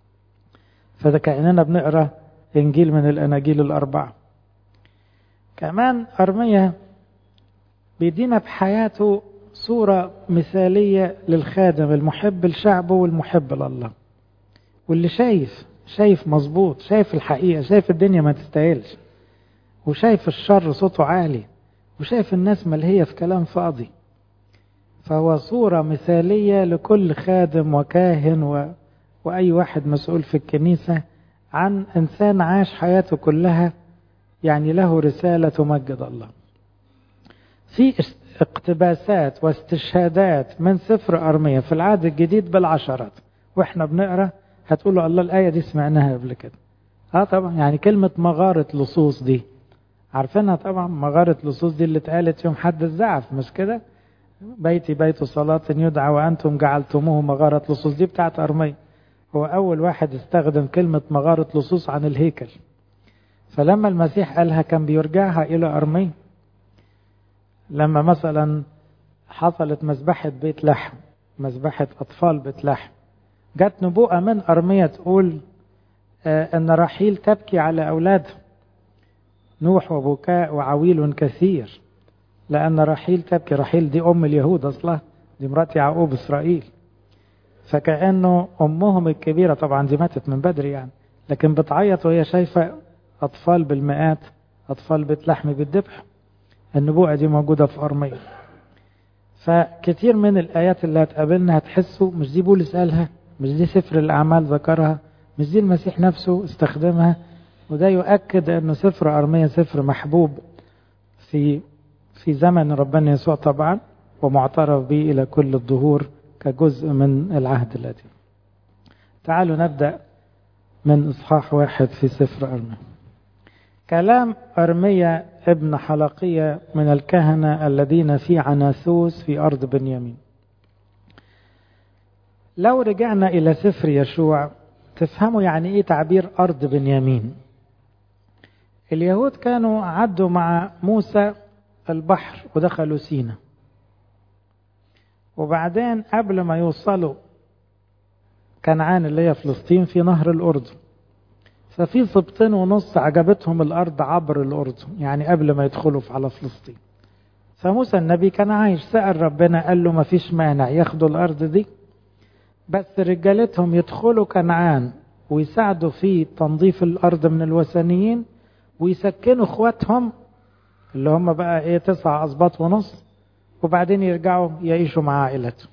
A: فده كاننا بنقرا انجيل من الاناجيل الاربعه كمان ارميا بيدينا بحياته صورة مثالية للخادم المحب لشعبه والمحب لله واللي شايف شايف مظبوط شايف الحقيقة شايف الدنيا ما تستاهلش وشايف الشر صوته عالي وشايف الناس ملهية في كلام فاضي فهو صورة مثالية لكل خادم وكاهن و... وأي واحد مسؤول في الكنيسة عن إنسان عاش حياته كلها يعني له رسالة تمجد الله في اقتباسات واستشهادات من سفر أرمية في العهد الجديد بالعشرات واحنا بنقرا هتقولوا الله الآية دي سمعناها قبل كده اه طبعا يعني كلمة مغارة لصوص دي عارفينها طبعا مغارة لصوص دي اللي اتقالت يوم حد الزعف مش كده بيتي بيت صلاة يدعى وأنتم جعلتموه مغارة لصوص دي بتاعت أرمية هو أول واحد استخدم كلمة مغارة لصوص عن الهيكل فلما المسيح قالها كان بيرجعها إلى أرمية لما مثلا حصلت مذبحة بيت لحم مذبحة أطفال بيت لحم جت نبوءة من أرمية تقول آه أن رحيل تبكي على أولادها نوح وبكاء وعويل كثير لأن رحيل تبكي رحيل دي أم اليهود أصلا دي مرات يعقوب إسرائيل فكأنه أمهم الكبيرة طبعا دي ماتت من بدري يعني لكن بتعيط وهي شايفة أطفال بالمئات أطفال بيت لحم بالذبح النبوءة دي موجودة في أرمية فكتير من الآيات اللي هتقابلنا هتحسوا مش دي بولس قالها مش دي سفر الأعمال ذكرها مش دي المسيح نفسه استخدمها وده يؤكد أنه سفر أرمية سفر محبوب في في زمن ربنا يسوع طبعا ومعترف به إلى كل الظهور كجزء من العهد القديم تعالوا نبدأ من إصحاح واحد في سفر أرمية كلام أرمية ابن حلقية من الكهنة الذين في عناثوس في أرض بنيامين لو رجعنا إلى سفر يشوع تفهموا يعني إيه تعبير أرض بنيامين اليهود كانوا عدوا مع موسى البحر ودخلوا سينا وبعدين قبل ما يوصلوا كنعان اللي هي فلسطين في نهر الأردن ففي سبطين ونص عجبتهم الأرض عبر الأردن يعني قبل ما يدخلوا على فلسطين فموسى النبي كان عايش سأل ربنا قال له ما فيش مانع ياخدوا الأرض دي بس رجالتهم يدخلوا كنعان ويساعدوا في تنظيف الأرض من الوثنيين ويسكنوا اخواتهم اللي هم بقى ايه تسع أسباط ونص وبعدين يرجعوا يعيشوا مع عائلتهم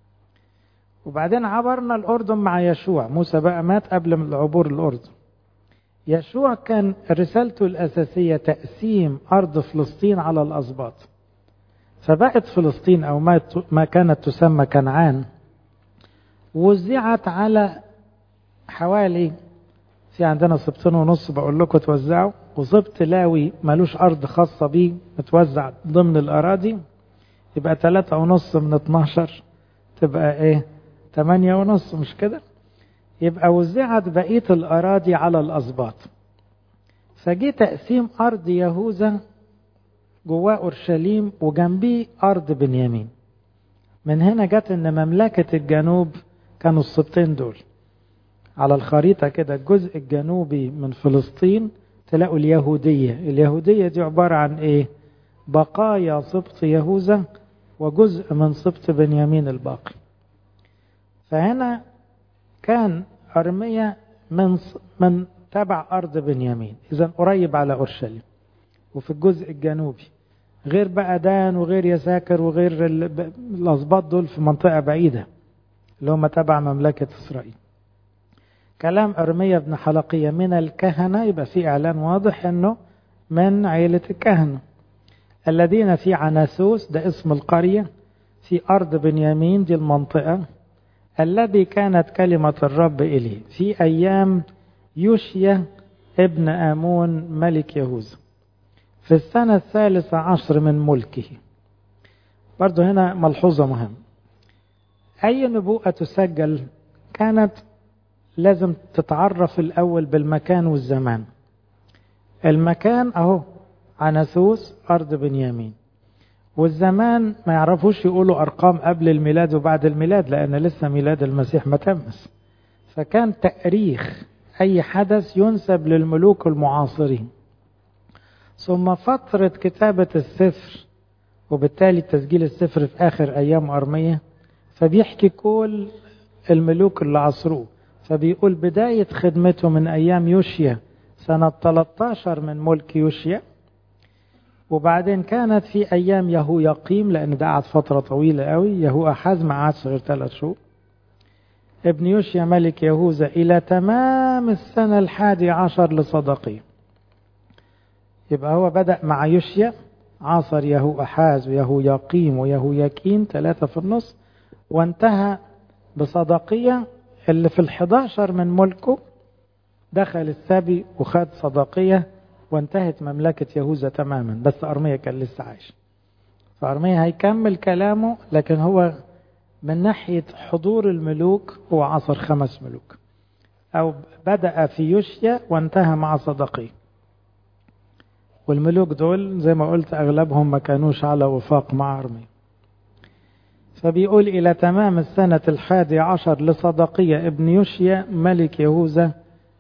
A: وبعدين عبرنا الأردن مع يشوع موسى بقى مات قبل من العبور الأردن يشوع كان رسالته الأساسية تقسيم أرض فلسطين على الأسباط فبقت فلسطين أو ما ما كانت تسمى كنعان وزعت على حوالي في عندنا سبتين ونص بقول لكم توزعوا وسبت لاوي ملوش أرض خاصة بيه متوزع ضمن الأراضي يبقى ثلاثة ونص من 12 تبقى إيه ثمانية ونص مش كده يبقى وزعت بقية الأراضي على الأسباط فجي تقسيم أرض يهوذا جواه أورشليم وجنبيه أرض بنيامين من هنا جت إن مملكة الجنوب كانوا السبطين دول على الخريطة كده الجزء الجنوبي من فلسطين تلاقوا اليهودية اليهودية دي عبارة عن إيه بقايا سبط يهوذا وجزء من سبط بنيامين الباقي فهنا كان أرمية من من تبع أرض بنيامين إذا قريب على أورشليم وفي الجزء الجنوبي غير بقى دان وغير يساكر وغير الأسباط دول في منطقة بعيدة اللي هم تبع مملكة إسرائيل كلام أرمية بن حلقية من الكهنة يبقى في إعلان واضح أنه من عيلة الكهنة الذين في عناسوس ده اسم القرية في أرض بنيامين دي المنطقة الذي كانت كلمة الرب إليه في أيام يوشيا ابن آمون ملك يهوذا في السنة الثالثة عشر من ملكه برضو هنا ملحوظة مهمة أي نبوءة تسجل كانت لازم تتعرف الأول بالمكان والزمان المكان أهو عناسوس أرض بنيامين والزمان ما يعرفوش يقولوا أرقام قبل الميلاد وبعد الميلاد لأن لسه ميلاد المسيح ما تمس فكان تأريخ أي حدث ينسب للملوك المعاصرين ثم فترة كتابة السفر وبالتالي تسجيل السفر في آخر أيام أرمية فبيحكي كل الملوك اللي عصروه فبيقول بداية خدمته من أيام يوشيا سنة 13 من ملك يوشيا وبعدين كانت في أيام يهو يقيم لأن ده قعد فترة طويلة قوي يهو أحاز ما قعدش غير ثلاث شهور ابن يوشيا ملك يهوذا إلى تمام السنة الحادي عشر لصدقيه يبقى هو بدأ مع يوشيا عاصر يهو أحاز ويهو يقيم ويهو يكين ثلاثة في النص وانتهى بصدقية اللي في الحداشر من ملكه دخل السبي وخد صدقية وانتهت مملكة يهوذا تماما بس أرميا كان لسه عايش فأرميا هيكمل كلامه لكن هو من ناحية حضور الملوك هو عصر خمس ملوك أو بدأ في يوشيا وانتهى مع صدقية والملوك دول زي ما قلت أغلبهم ما كانوش على وفاق مع أرميا فبيقول إلى تمام السنة الحادي عشر لصدقية ابن يوشيا ملك يهوذا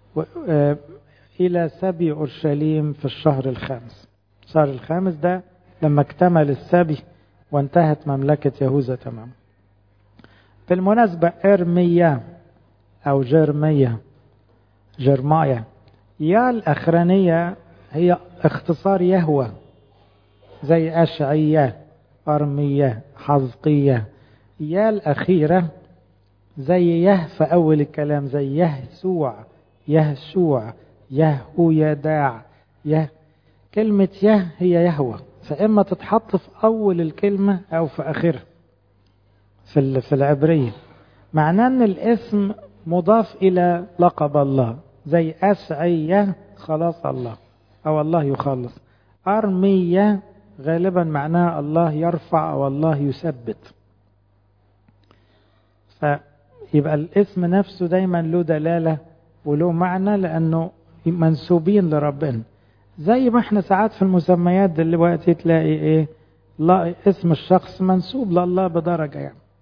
A: إلى سبي أورشليم في الشهر الخامس الشهر الخامس ده لما اكتمل السبي وانتهت مملكة يهوذا تماما بالمناسبة إرميا أو جرمية جرمايا يا الأخرانية هي اختصار يهوى زي أشعية أرمية حزقية يا الأخيرة زي يه في أول الكلام زي يهسوع يهسوع يهو يداع يه كلمة يه هي يهوى فإما تتحط في أول الكلمة أو في آخرها في في العبرية معناه أن الاسم مضاف إلى لقب الله زي أسعية خلاص الله أو الله يخلص أرمية غالبا معناها الله يرفع أو الله يثبت فيبقى الاسم نفسه دايما له دلالة وله معنى لأنه منسوبين لربنا زي ما احنا ساعات في المسميات دلوقتي تلاقي ايه لا اسم الشخص منسوب لله بدرجة يعني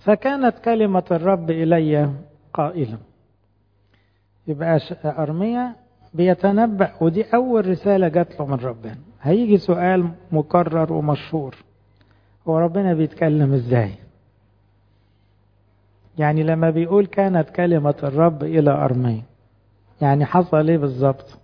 A: فكانت كلمة الرب إلي قائلا يبقى أرميا بيتنبأ ودي أول رسالة جات له من ربنا هيجي سؤال مكرر ومشهور هو ربنا بيتكلم ازاي يعني لما بيقول كانت كلمة الرب إلى أرميا يعني حصل ايه بالظبط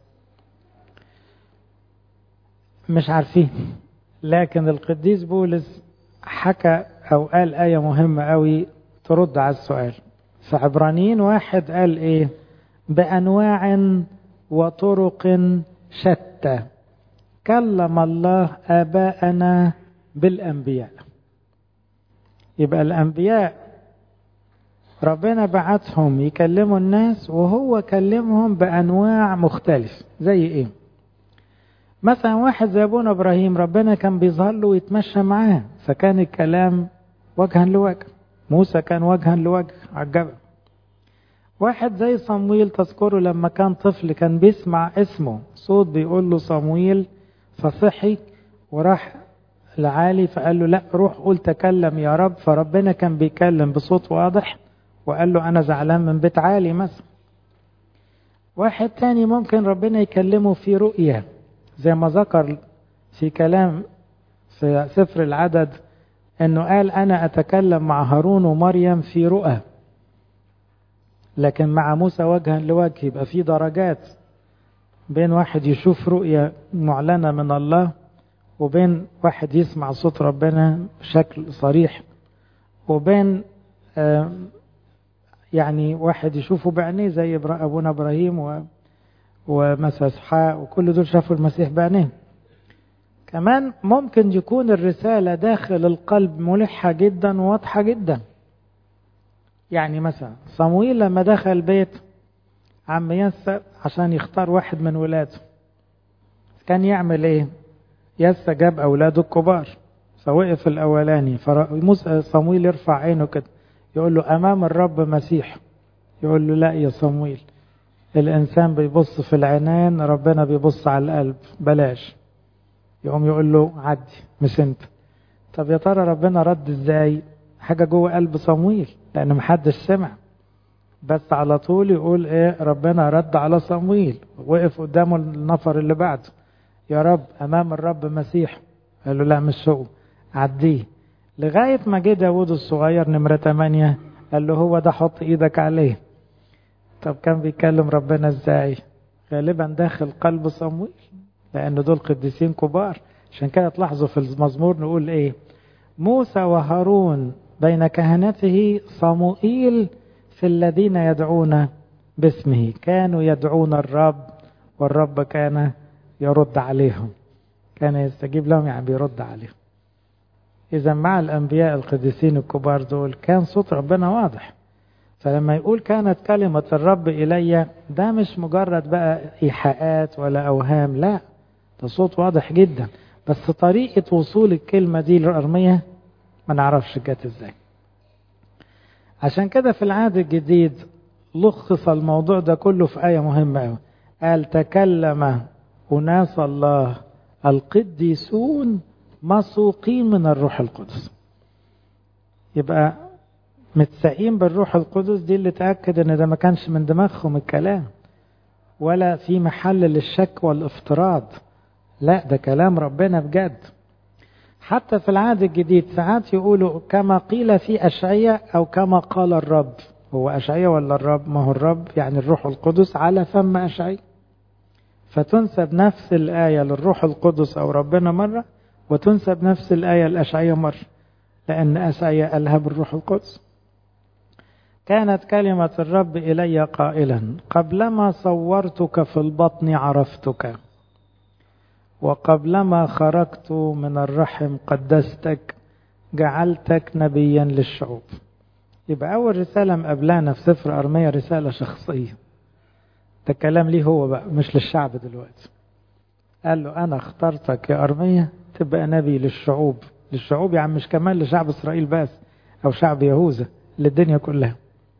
A: مش عارفين لكن القديس بولس حكى أو قال آية مهمة قوي ترد على السؤال في عبرانيين واحد قال إيه بأنواع وطرق شتى كلم الله آباءنا بالأنبياء يبقى الأنبياء ربنا بعتهم يكلموا الناس وهو كلمهم بأنواع مختلفة زي إيه مثلا واحد زي أبونا إبراهيم ربنا كان بيظهر له ويتمشى معاه فكان الكلام وجها لوجه موسى كان وجها لوجه على الجبل واحد زي صمويل تذكره لما كان طفل كان بيسمع اسمه صوت بيقول له صمويل فصحي وراح لعالي فقال له لا روح قول تكلم يا رب فربنا كان بيكلم بصوت واضح وقال له انا زعلان من بيت عالي مثلا واحد تاني ممكن ربنا يكلمه في رؤية زي ما ذكر في كلام في سفر العدد انه قال انا اتكلم مع هارون ومريم في رؤى لكن مع موسى وجها لوجه يبقى في درجات بين واحد يشوف رؤية معلنة من الله وبين واحد يسمع صوت ربنا بشكل صريح وبين يعني واحد يشوفه بعينيه زي ابونا ابراهيم و ومثلا اسحاق وكل دول شافوا المسيح بعينيه كمان ممكن يكون الرسالة داخل القلب ملحة جدا وواضحة جدا يعني مثلا صمويل لما دخل بيت عم يسى عشان يختار واحد من ولاده كان يعمل ايه يسى جاب اولاده الكبار فوقف الاولاني صمويل يرفع عينه كده يقول له امام الرب مسيح يقول له لا يا صمويل الانسان بيبص في العينين ربنا بيبص على القلب بلاش يقوم يقول له عدي مش انت طب يا ترى ربنا رد ازاي حاجة جوه قلب صمويل لان محدش سمع بس على طول يقول ايه ربنا رد على صمويل وقف قدامه النفر اللي بعده يا رب امام الرب مسيح قال له لا مش هو عديه لغاية ما جه داود الصغير نمرة 8 قال له هو ده حط ايدك عليه طب كان بيكلم ربنا ازاي غالبا داخل قلب صمويل لان دول قديسين كبار عشان كده تلاحظوا في المزمور نقول ايه موسى وهارون بين كهنته صموئيل في الذين يدعون باسمه كانوا يدعون الرب والرب كان يرد عليهم كان يستجيب لهم يعني بيرد عليهم إذا مع الأنبياء القديسين الكبار دول كان صوت ربنا واضح فلما يقول كانت كلمة الرب إلي ده مش مجرد بقى إيحاءات ولا أوهام لا ده صوت واضح جدا بس طريقة وصول الكلمة دي للأرمية ما نعرفش جت ازاي عشان كده في العهد الجديد لخص الموضوع ده كله في آية مهمة أوي قال تكلم أناس الله القديسون مسوقين من الروح القدس يبقى متساقين بالروح القدس دي اللي تأكد ان ده ما كانش من دماغهم الكلام ولا في محل للشك والافتراض لا ده كلام ربنا بجد حتى في العهد الجديد ساعات يقولوا كما قيل في أشعية أو كما قال الرب هو أشعية ولا الرب ما هو الرب يعني الروح القدس على فم أشعية فتنسب نفس الآية للروح القدس أو ربنا مرة وتنسب نفس الآية الأشعية مرة لأن أشعية قالها بالروح القدس كانت كلمة الرب إلي قائلا قبلما صورتك في البطن عرفتك وقبلما خرجت من الرحم قدستك جعلتك نبيا للشعوب يبقى أول رسالة مقابلانا في سفر أرمية رسالة شخصية ده كلام ليه هو بقى مش للشعب دلوقتي قال له أنا اخترتك يا أرمية تبقى نبي للشعوب للشعوب يعني مش كمان لشعب إسرائيل بس أو شعب يهوذا للدنيا كلها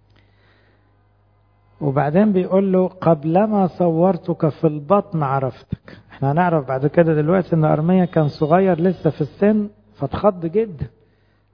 A: وبعدين بيقول له قبلما صورتك في البطن عرفتك احنا هنعرف بعد كده دلوقتي ان ارميا كان صغير لسه في السن فاتخض جدا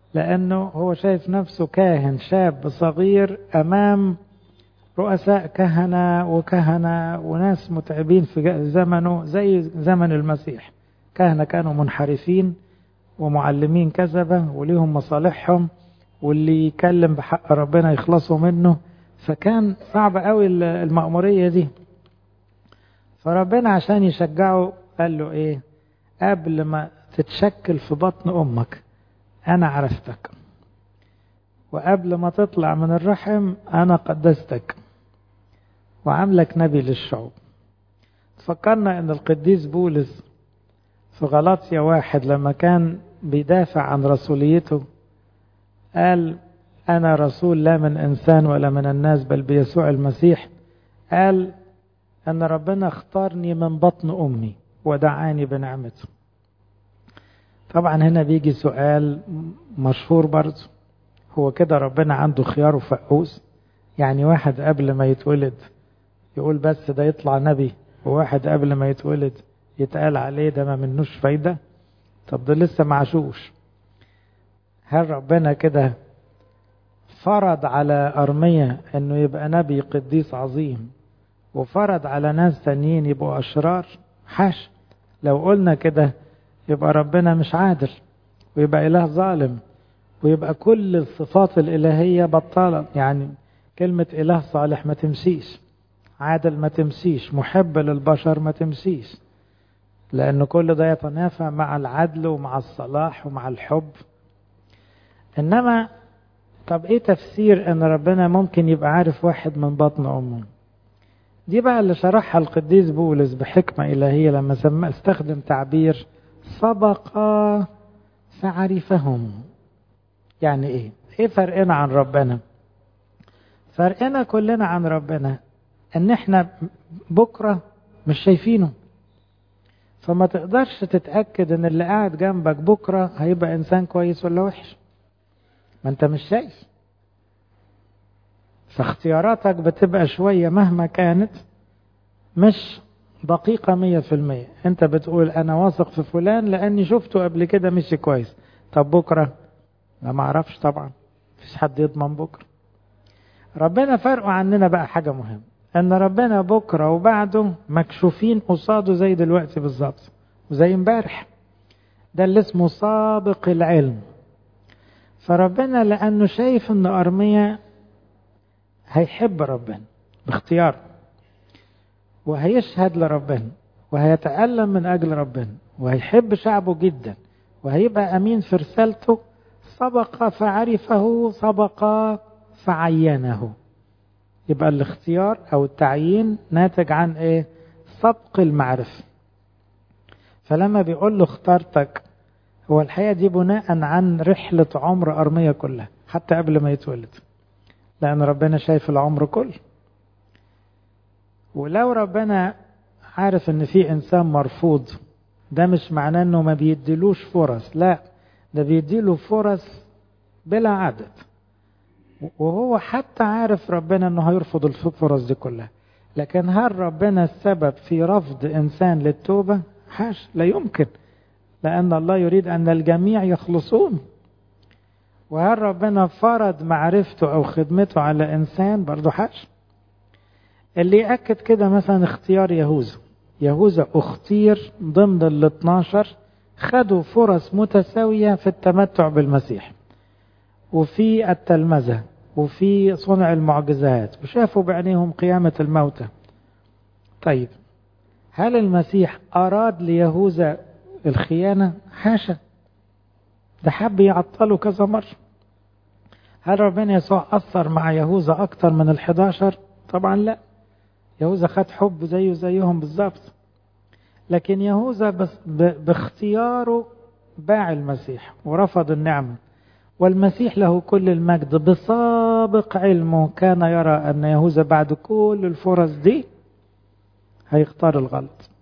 A: لأنه هو شايف نفسه كاهن شاب صغير أمام رؤساء كهنة وكهنة وناس متعبين في زمنه زي زمن المسيح كهنة كانوا منحرفين ومعلمين كذبة وليهم مصالحهم واللي يكلم بحق ربنا يخلصوا منه فكان صعب قوي المأمورية دي فربنا عشان يشجعه قال له ايه قبل ما تتشكل في بطن امك انا عرفتك وقبل ما تطلع من الرحم انا قدستك وعاملك نبي للشعوب تفكرنا ان القديس بولس في غلاطيا واحد لما كان بيدافع عن رسوليته قال أنا رسول لا من إنسان ولا من الناس بل بيسوع المسيح قال أن ربنا اختارني من بطن أمي ودعاني بنعمته طبعا هنا بيجي سؤال مشهور برضه هو كده ربنا عنده خيار وفقوس يعني واحد قبل ما يتولد يقول بس ده يطلع نبي وواحد قبل ما يتولد يتقال عليه ده ما منوش فايدة طب ده لسه معشوش هل ربنا كده فرض على أرمية أنه يبقى نبي قديس عظيم وفرض على ناس تانيين يبقوا أشرار حاش لو قلنا كده يبقى ربنا مش عادل ويبقى إله ظالم ويبقى كل الصفات الإلهية بطالة يعني كلمة إله صالح ما تمشيش عادل ما تمشيش محب للبشر ما تمشيش لأن كل ده يتنافى مع العدل ومع الصلاح ومع الحب إنما طب إيه تفسير إن ربنا ممكن يبقى عارف واحد من بطن أمه دي بقى اللي شرحها القديس بولس بحكمة إلهية لما سمى استخدم تعبير سبق فعرفهم يعني إيه إيه فرقنا عن ربنا فرقنا كلنا عن ربنا ان احنا بكرة مش شايفينه فما تقدرش تتأكد ان اللي قاعد جنبك بكرة هيبقى انسان كويس ولا وحش ما انت مش شايف فاختياراتك بتبقى شوية مهما كانت مش دقيقة مية في المية انت بتقول انا واثق في فلان لاني شفته قبل كده مشي كويس طب بكرة لا ما اعرفش طبعا مفيش حد يضمن بكرة ربنا فرقه عننا بقى حاجة مهمة ان ربنا بكره وبعده مكشوفين قصاده زي دلوقتي بالظبط وزي امبارح ده اللي اسمه سابق العلم فربنا لانه شايف ان ارميا هيحب ربنا باختيار وهيشهد لربنا وهيتألم من أجل ربنا وهيحب شعبه جدا وهيبقى أمين في رسالته سبق فعرفه سبق فعينه يبقى الاختيار او التعيين ناتج عن ايه سبق المعرفة فلما بيقول له اخترتك هو الحقيقة دي بناء عن رحلة عمر أرمية كلها حتى قبل ما يتولد لأن ربنا شايف العمر كله ولو ربنا عارف ان في انسان مرفوض ده مش معناه انه ما بيديلوش فرص لا ده بيديله فرص بلا عدد وهو حتى عارف ربنا انه هيرفض الفرص دي كلها لكن هل ربنا السبب في رفض انسان للتوبه حاش لا يمكن لان الله يريد ان الجميع يخلصون وهل ربنا فرض معرفته او خدمته على انسان برضه حاش اللي يأكد كده مثلا اختيار يهوذا يهوذا اختير ضمن ال 12 خدوا فرص متساوية في التمتع بالمسيح وفي التلمذة وفي صنع المعجزات وشافوا بعينيهم قيامة الموتى طيب هل المسيح أراد ليهوذا الخيانة حاشا ده حب يعطله كذا مرة هل ربنا يسوع أثر مع يهوذا أكتر من الحداشر طبعا لا يهوذا خد حب زيه زيهم بالظبط لكن يهوذا بس باختياره باع المسيح ورفض النعمه والمسيح له كل المجد بسابق علمه كان يرى أن يهوذا بعد كل الفرص دي هيختار الغلط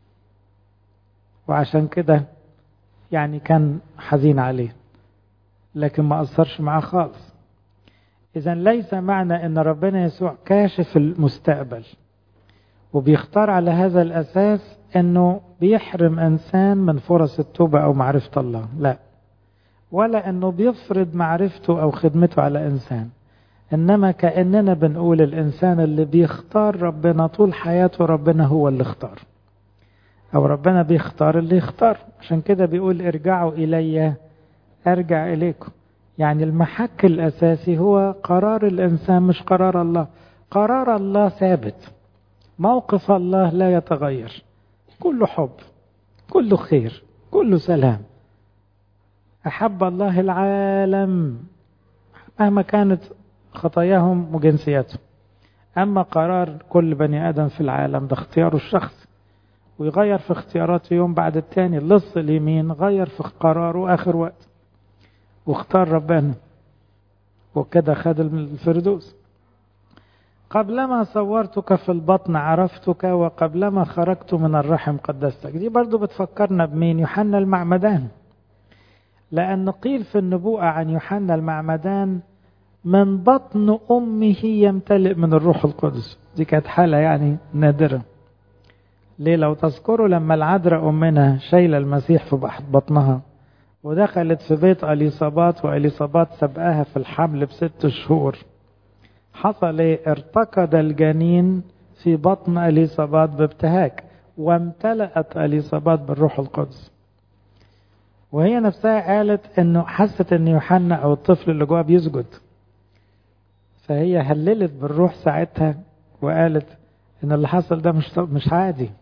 A: وعشان كده يعني كان حزين عليه لكن ما أثرش معاه خالص إذا ليس معنى أن ربنا يسوع كاشف المستقبل وبيختار على هذا الأساس أنه بيحرم إنسان من فرص التوبة أو معرفة الله لا ولا انه بيفرض معرفته او خدمته على انسان انما كاننا بنقول الانسان اللي بيختار ربنا طول حياته ربنا هو اللي اختار او ربنا بيختار اللي يختار عشان كده بيقول ارجعوا الي ارجع اليكم يعني المحك الاساسي هو قرار الانسان مش قرار الله قرار الله ثابت موقف الله لا يتغير كله حب كله خير كله سلام احب الله العالم مهما كانت خطاياهم وجنسياتهم اما قرار كل بني ادم في العالم ده اختياره الشخصي ويغير في اختياراته يوم بعد التاني لص اليمين غير في قراره اخر وقت واختار ربنا وكده خد الفردوس قبلما صورتك في البطن عرفتك وقبلما خرجت من الرحم قدستك دي برضو بتفكرنا بمين يوحنا المعمدان لأن قيل في النبوءة عن يوحنا المعمدان من بطن أمه يمتلئ من الروح القدس دي كانت حالة يعني نادرة ليه لو تذكروا لما العذراء أمنا شايلة المسيح في بطنها ودخلت في بيت أليصابات وأليصابات سبقاها في الحمل بست شهور حصل ايه ارتقد الجنين في بطن أليصابات بابتهاج وامتلأت أليصابات بالروح القدس وهي نفسها قالت انه حست ان يوحنا او الطفل اللي جواه بيسجد فهي هللت بالروح ساعتها وقالت ان اللي حصل ده مش مش عادي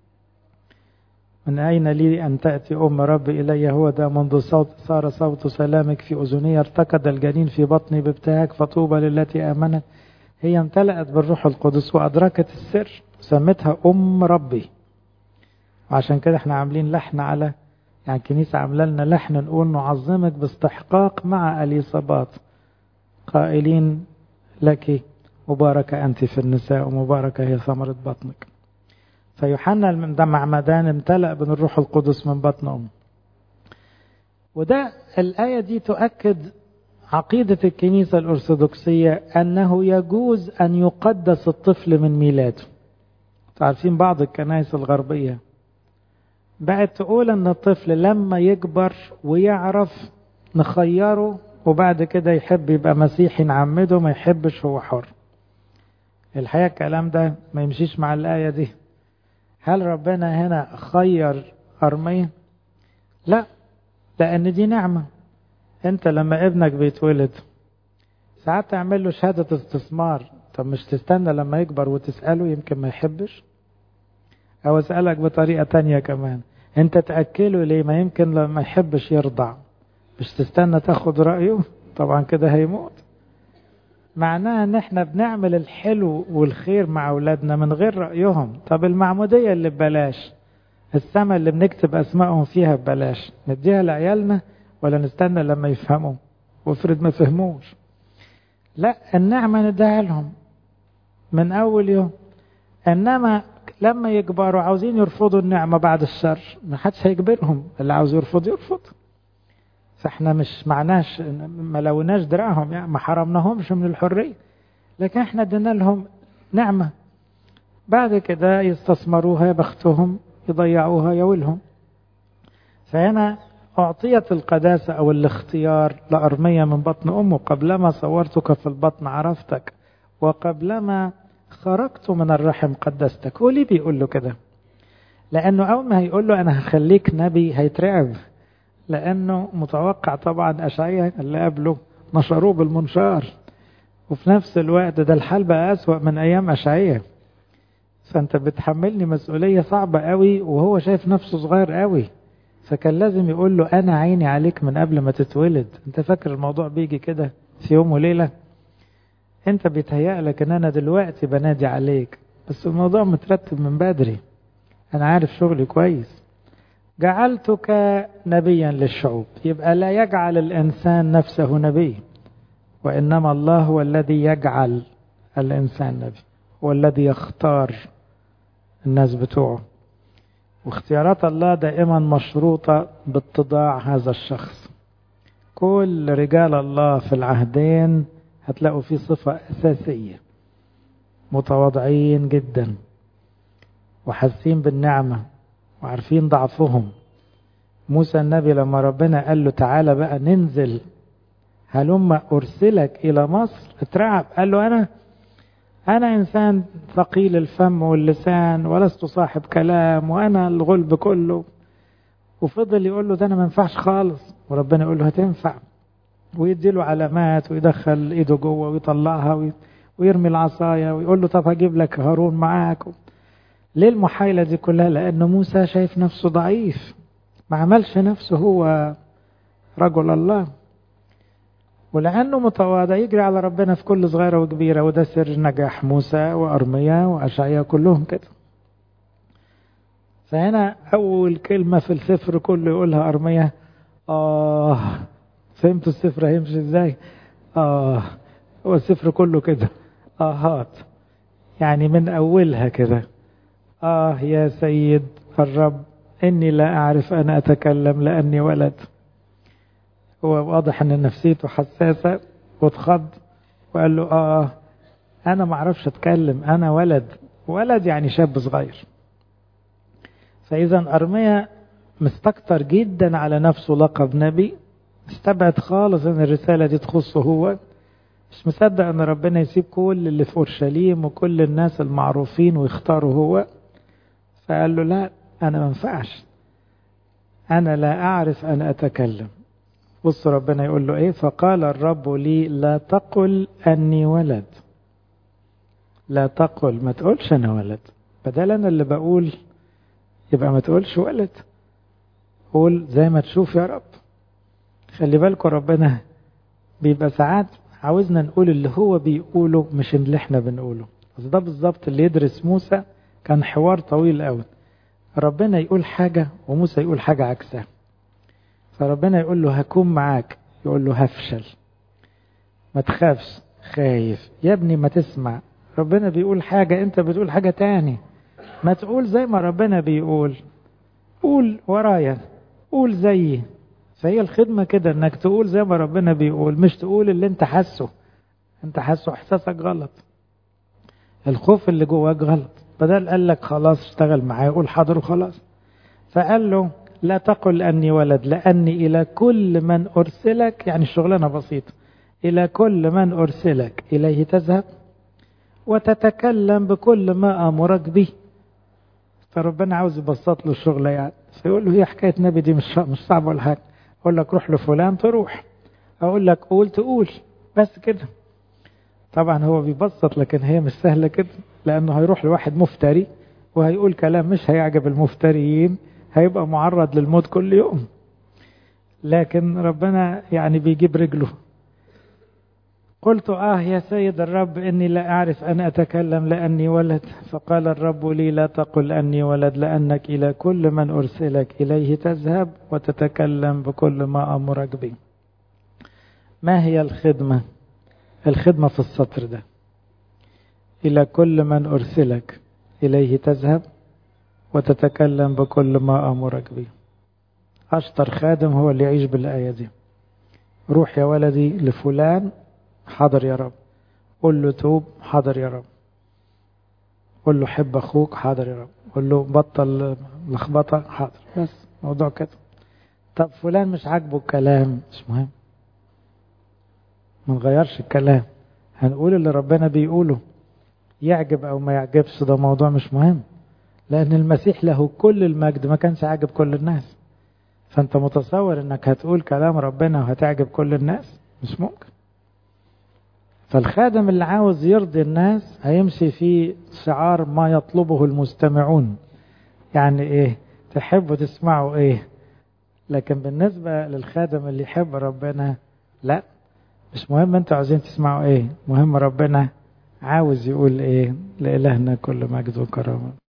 A: من أين لي أن تأتي أم ربي إلي هو ده منذ صوت صار صوت سلامك في أذني ارتقد الجنين في بطني بابتهاج فطوبى للتي آمنت هي امتلأت بالروح القدس وأدركت السر سمتها أم ربي وعشان كده احنا عاملين لحن على يعني الكنيسة عاملة لنا لحن نقول نعظمك باستحقاق مع أليصابات قائلين لك مباركة أنت في النساء ومباركة هي ثمرة بطنك فيوحنا ده معمدان امتلأ من الروح القدس من بطن أمه وده الآية دي تؤكد عقيدة الكنيسة الأرثوذكسية أنه يجوز أن يقدس الطفل من ميلاده تعرفين بعض الكنائس الغربية بقت تقول أن الطفل لما يكبر ويعرف نخيره وبعد كده يحب يبقى مسيحي نعمده ما يحبش هو حر الحقيقة الكلام ده ما يمشيش مع الآية دي هل ربنا هنا خير أرمية لا لأن دي نعمة أنت لما ابنك بيتولد ساعات تعمل له شهادة استثمار طب مش تستنى لما يكبر وتسأله يمكن ما يحبش أو أسألك بطريقة تانية كمان أنت تأكله ليه ما يمكن لما يحبش يرضع مش تستنى تاخد رأيه طبعا كده هيموت معناها ان احنا بنعمل الحلو والخير مع اولادنا من غير رايهم طب المعموديه اللي ببلاش السما اللي بنكتب اسمائهم فيها ببلاش نديها لعيالنا ولا نستنى لما يفهموا وافرض ما فهموش لا النعمه نديها لهم من اول يوم انما لما يكبروا عاوزين يرفضوا النعمه بعد الشر ما حدش هيجبرهم اللي عاوز يرفض يرفض فاحنا مش معناش ما لوناش دراعهم يعني ما حرمناهمش من الحريه لكن احنا ادينا لهم نعمه بعد كده يستثمروها يا بختهم يضيعوها يا ولهم فهنا أعطيت القداسة أو الاختيار لأرمية من بطن أمه قبلما صورتك في البطن عرفتك وقبلما خرجت من الرحم قدستك هو ليه بيقول له كده لأنه أول ما هيقول له أنا هخليك نبي هيترعب لأنه متوقع طبعا أشعية اللي قبله نشروه بالمنشار وفي نفس الوقت ده الحال بقى أسوأ من أيام أشعية فأنت بتحملني مسؤولية صعبة قوي وهو شايف نفسه صغير قوي فكان لازم يقول له أنا عيني عليك من قبل ما تتولد أنت فاكر الموضوع بيجي كده في يوم وليلة أنت بيتهيأ لك أن أنا دلوقتي بنادي عليك بس الموضوع مترتب من بدري أنا عارف شغلي كويس جعلتك نبيا للشعوب يبقى لا يجعل الإنسان نفسه نبي وإنما الله هو الذي يجعل الإنسان نبي هو الذي يختار الناس بتوعه واختيارات الله دائما مشروطة باتضاع هذا الشخص كل رجال الله في العهدين هتلاقوا فيه صفة أساسية متواضعين جدا وحاسين بالنعمة وعارفين ضعفهم موسى النبي لما ربنا قال له تعالى بقى ننزل هلما أرسلك إلى مصر اترعب قال له أنا أنا إنسان ثقيل الفم واللسان ولست صاحب كلام وأنا الغلب كله وفضل يقول له ده أنا ما ينفعش خالص وربنا يقول له هتنفع ويديله علامات ويدخل إيده جوه ويطلعها ويرمي العصاية ويقول له طب هجيب لك هارون معاك ليه المحايلة دي كلها لأن موسى شايف نفسه ضعيف ما عملش نفسه هو رجل الله ولأنه متواضع يجري على ربنا في كل صغيرة وكبيرة وده سر نجاح موسى وأرميا وأشعيا كلهم كده فهنا أول كلمة في السفر كله يقولها أرميا آه فهمتوا السفر هيمشي إزاي آه هو السفر كله كده آهات يعني من أولها كده آه يا سيد الرب إني لا أعرف أن أتكلم لأني ولد هو واضح أن نفسيته حساسة واتخض وقال له آه أنا ما أعرفش أتكلم أنا ولد ولد يعني شاب صغير فإذا أرميا مستكتر جدا على نفسه لقب نبي استبعد خالص أن الرسالة دي تخصه هو مش مصدق أن ربنا يسيب كل اللي في أورشليم وكل الناس المعروفين ويختاره هو فقال له لا أنا ما ينفعش أنا لا أعرف أن أتكلم بص ربنا يقول له إيه فقال الرب لي لا تقل أني ولد لا تقل ما تقولش أنا ولد بدل أنا اللي بقول يبقى ما تقولش ولد قول زي ما تشوف يا رب خلي بالكم ربنا بيبقى ساعات عاوزنا نقول اللي هو بيقوله مش اللي احنا بنقوله بس ده بالظبط اللي يدرس موسى كان حوار طويل قوي ربنا يقول حاجة وموسى يقول حاجة عكسها فربنا يقول له هكون معاك يقول له هفشل ما تخافش خايف يا ابني ما تسمع ربنا بيقول حاجة انت بتقول حاجة تاني ما تقول زي ما ربنا بيقول قول ورايا قول زيي فهي الخدمة كده انك تقول زي ما ربنا بيقول مش تقول اللي انت حاسه انت حاسه احساسك غلط الخوف اللي جواك غلط بدل قال لك خلاص اشتغل معايا قول حاضر وخلاص فقال له لا تقل أني ولد لأني إلى كل من أرسلك يعني الشغلانة بسيطة إلى كل من أرسلك إليه تذهب وتتكلم بكل ما أمرك به فربنا عاوز يبسط له الشغلة يعني فيقول له هي حكاية نبي دي مش مش صعبة ولا حاجة أقول لك روح لفلان تروح أقول لك قول تقول بس كده طبعا هو بيبسط لكن هي مش سهلة كده لأنه هيروح لواحد مفتري وهيقول كلام مش هيعجب المفتريين هيبقى معرض للموت كل يوم لكن ربنا يعني بيجيب رجله قلت آه يا سيد الرب إني لا أعرف أن أتكلم لأني ولد فقال الرب لي لا تقل أني ولد لأنك إلى كل من أرسلك إليه تذهب وتتكلم بكل ما أمرك به ما هي الخدمة الخدمة في السطر ده إلى كل من أرسلك إليه تذهب وتتكلم بكل ما أمرك به أشطر خادم هو اللي يعيش بالآية دي روح يا ولدي لفلان حاضر يا رب قل له توب حاضر يا رب قل له حب أخوك حاضر يا رب قل له بطل لخبطة حاضر بس موضوع كده طب فلان مش عاجبه الكلام مش مهم ما نغيرش الكلام هنقول اللي ربنا بيقوله يعجب أو ما يعجبش ده موضوع مش مهم لأن المسيح له كل المجد ما كانش عاجب كل الناس فأنت متصور أنك هتقول كلام ربنا وهتعجب كل الناس مش ممكن فالخادم اللي عاوز يرضي الناس هيمشي في شعار ما يطلبه المستمعون يعني ايه تحبوا تسمعوا ايه لكن بالنسبة للخادم اللي يحب ربنا لا مش مهم انتوا عاوزين تسمعوا ايه مهم ربنا عاوز يقول ايه لإلهنا كل مجد وكرامه